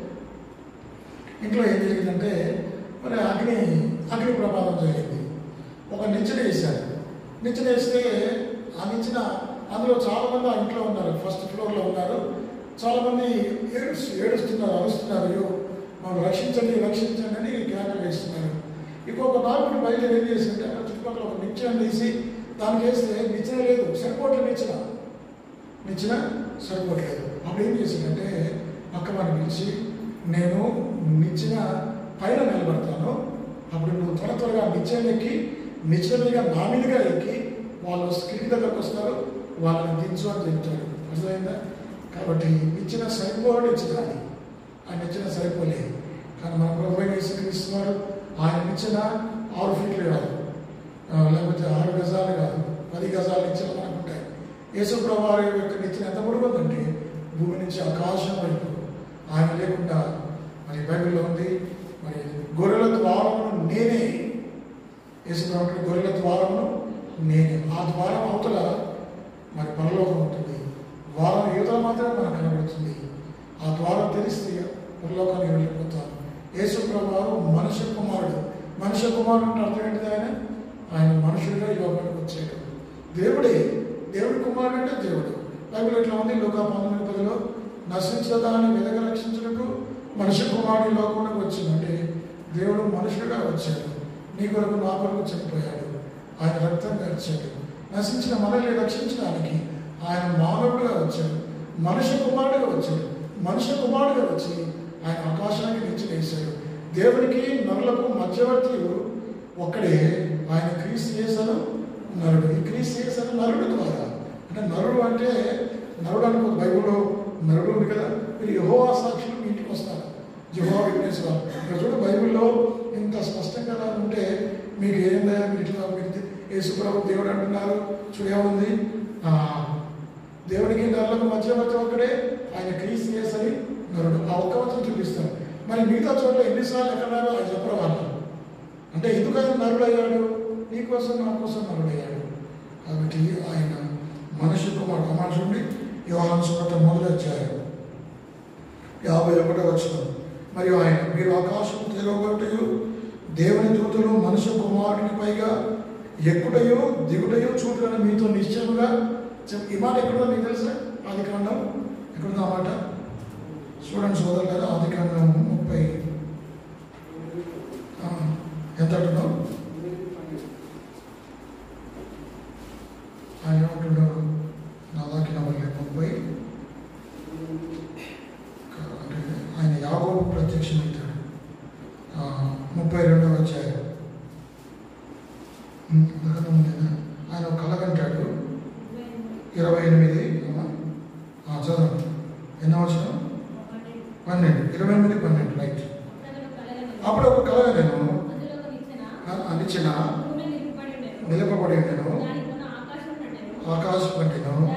ఇంట్లో ఏం జరిగిందంటే మరి అగ్ని అగ్ని ప్రమాదం జరిగింది ఒక నిచ్చెన వేశారు నిచ్చెన వేస్తే ఆ నిచ్చెన అందులో చాలామంది ఆ ఇంట్లో ఉన్నారు ఫస్ట్ ఫ్లోర్లో ఉన్నారు చాలామంది ఏడుస్తు ఏడుస్తున్నారు అరుస్తున్నారు అయ్యో మనం రక్షించండి రక్షించండి అని కేకలు వేస్తున్నారు ఇంకొక నాలుగు బయట ఏం చేసిందంటే అక్కడ చుట్టుపక్కల ఒక నిచ్చెన తీసి దానికి వేస్తే నిచ్చెన లేదు సరిపోవట్లేదు నిచ్చెన నిచ్చెన సరిపోవట్లేదు అప్పుడు ఏం చేసిందంటే పక్క వాడిని పిలిచి నేను నిచ్చెన పైన నిలబడతాను అప్పుడు నువ్వు త్వర త్వరగా నిచ్చెన ఎక్కి నిచ్చెన మీద నా మీదుగా ఎక్కి వాళ్ళు కిటికీ దగ్గరకు వస్తారు వాళ్ళని దించు అని చెప్తాడు అర్థమైందా కాబట్టి నిచ్చెన సరిపోవడం ఇచ్చిన అది ఆయన నిచ్చెన సరిపోలేదు కానీ మన ప్రభు అయిన యేసుక్రీస్తున్నారు ఆయన నిచ్చెన ఆరు ఫీట్లు కాదు ఆ, లేకపోతే ఆరు గజాలు కాదు పది గజాలు నిచ్చెన మనకు ఉంటాయి యేసు ప్రభు వారి యొక్క నిచ్చెన ఎంత పొడుగుందంటే భూమి నుంచి ఆకాశం వైపు ఆయన లేకుండా మరి బైబిల్లో ఉంది మరి గొర్రెల ద్వారమును నేనే యేసు ప్రభు గొర్రెల ద్వారమును నేనే ఆ ద్వారం అవతల మరి పరలోకం ఉంటుంది ద్వారం యువతల మాత్రమే మనకు కనబడుతుంది ఆ ద్వారం తెరిస్తే పరలోకానికి వెళ్ళిపోతాం యేసు ప్రభు వారు మనుష్య కుమారుడు మనుష్య కుమారుడు అంటే అర్థం ఏంటిది ఆయన ఆయన మనుషుడిగా ఈ లోకానికి వచ్చాడు దేవుడే దేవుడి కుమారుడు అంటే దేవుడు బైబిల్ ఎట్లా ఉంది లోక పంతొమ్మిది పదిలో నశించిన దాన్ని వెదక రక్షించడానికి మనుష్య కుమారుడు ఈ లోకంలోకి వచ్చిందంటే దేవుడు మనుషుడిగా వచ్చాడు నీ కొరకు నా కొరకు చనిపోయాడు ఆయన రక్తం గడిచాడు నశించిన మనల్ని రక్షించడానికి ఆయన మానవుడిగా వచ్చాడు మనుష్య కుమారుడిగా వచ్చాడు మనుష్య కుమారుడిగా వచ్చి ఆయన ఆకాశానికి నిచ్చి వేశాడు దేవునికి నరులకు మధ్యవర్తి ఒక్కడే ఆయన క్రీస్తు చేశాను నరుడు ఈ క్రీస్తు చేశాను నరుడు ద్వారా అంటే నరుడు అంటే నరుడు అనుకో బైబిల్లో నరుడు ఉంది కదా మీరు యహోవా సాక్షులు మీ ఇంటికి వస్తారు యహోవా విఘ్నేశ్వర ఇక్కడ చూడు బైబిల్లో ఇంత స్పష్టంగా ఉంటే మీకు ఏందా మీరు ఇట్లా మీరు యేసుప్రభు దేవుడు అంటున్నారు చూడేముంది ఆ, దేవుడికి నరులకు మధ్యవర్తి ఒక్కడే ఆయన క్రీస్తు చేసని నరుడు ఆ ఒక్క వచనం చూపిస్తాను మరి మిగతా చోట్ల ఎన్నిసార్లు ఎక్కడారో అది చెప్పరు వాళ్ళు అంటే ఎందుకు ఆయన నరుడు అయ్యాడు నీ కోసం నా కోసం నరుడు అయ్యాడు కాబట్టి ఆయన మనిషి కుమారుడు ఆ మాట చూడండి యోహాను సువార్త మొదలు వచ్చారు యాభై ఒకటో వచ్చిన మరియు ఆయన మీరు ఆకాశం తెరవబట్టయు దేవుని దూతలు మనుష్య కుమారునికి పైగా ఎక్కుటయో దిగుటయో చూడని మీతో నిశ్చయముగా చెప్ ఈ మాట ఎక్కడో మీకు తెలుసా ఆది కాండం ఎక్కడుందో ఆ మాట చూడండి సోదరు కదా ఆది కాండం ముప్పై ఆ, ఎంత అంటున్నావు ఆయన ఏమంటున్నాడు నా దాకి నవ్వలే ముప్పై అంటే ఆయన యాగోబు ప్రత్యక్షమవుతాడు ఆ, ముప్పై రెండవ అధ్యాయం ఉమ్, అంతకన్నా ముందేనా? ఆయన ఒక కలగంటాడు ఇరవై ఎనిమిది అమ్మా. ఆ, చదవండి ఎన్నో వచ్చిన పన్నెండు ఇరవై ఎనిమిది పన్నెండు రైట్ అప్పుడు ఒక కలగ నేను అనిచిన నిలపబడి నేను ఆకాశం కంటేను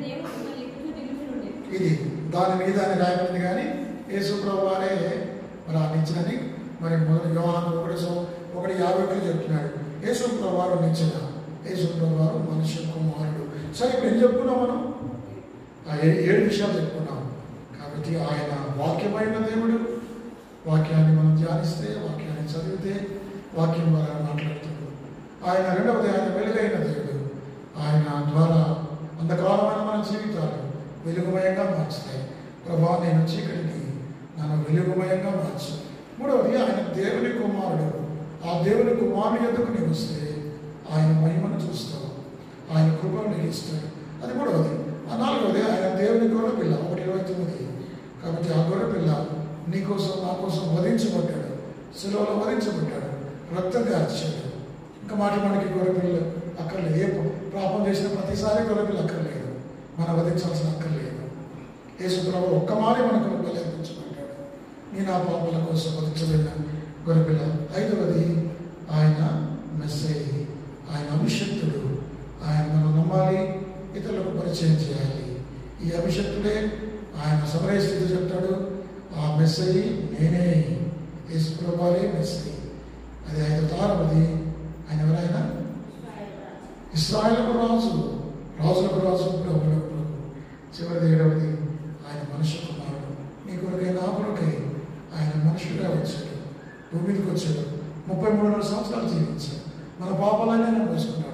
ఇది దాని మీద అని రాయబడింది కానీ యేసుప్రభు వారే మరి ఆ నిచ్చినని మరి మొదటి వ్యవహారం ఒకటి సో ఒకటి యాభై ఒకటి చెప్తున్నాడు యేసుప్రభు వారు నిచ్చిన యేసుప్రభు వారు మనుష్య కుమారుడు సరే ఇప్పుడు ఏం చెప్పుకున్నాం మనం ఆ ఏ- ఏడు విషయాలు చెప్పుకున్నాం కాబట్టి ఆయన వాక్యమైన దేవుడు వాక్యాన్ని మనం ధ్యానిస్తే వాక్యాన్ని చదివితే వాక్యం ద్వారా మాట్లాడుతాడు ఆయన రెండవది ఆయన వెలుగైన దేవుడు ఆయన ద్వారా అంధకారమైన మన జీవితాలు వెలుగుమయంగా మార్చుతాయి ప్రభా నేను చీకటిని నన్ను వెలుగుమయంగా మార్చు మూడవది ఆయన దేవుని కుమారుడు ఆ దేవుని కుమారుని ఎందుకు నీవు వస్తే ఆయన మహిమను చూస్తావు ఆయన కృపను నీకు ఇస్తాడు అది మూడవది ఆ నాలుగవది ఆయన దేవుని గొర్రె పిల్ల ఒకటి ఇరవై తొమ్మిది కాబట్టి ఆ గొర్రె పిల్ల నీ కోసం నా కోసం వధించబడ్డాడు శిలువలో వధించబడ్డాడు రక్తం కార్చాడు ఇంకా మాటి మాటికి గొర్రె పిల్ల అక్కర్లేదు ఏ పాపం చేసిన ప్రతిసారి గొర్రె పిల్ల అక్కర్లేదు మనం వధించాల్సిన అక్కర్లేదు యేసు ప్రభు ఒక్క మారి మనకు బలర్పించబడ్డాడు నీ నా పాపల కోసం వధించబడిన గొర్రెపిల్ల ఐదవది ఆయన మెస్సై ఆయన అభిషక్తుడు ఆయన మనం నమ్మాలి ఇతరులకు పరిచయం చేయాలి ఈ అభిషక్తుడే ఆయన సమరయ స్థితి చెప్తాడు ఆ మెస్సై నేనే యేసు ప్రభావే మెస్సై అది ఐదు ఆరవది ఆయన ఎవరైనా ఇస్రాయలకు రాజు రాజులకు రాజు ప్రభులకు ప్రభు చివరిది ఏడవది ఆయన మనుషు కుమారుడు నీ కొరకై నా కొరకై ఆయన మనుషుడిగా వచ్చాడు భూమికి వచ్చాడు ముప్పై మూడున్నర సంవత్సరాలు జీవించాడు మన పాపాలన్నీ ఆయన మోసుకున్నాడు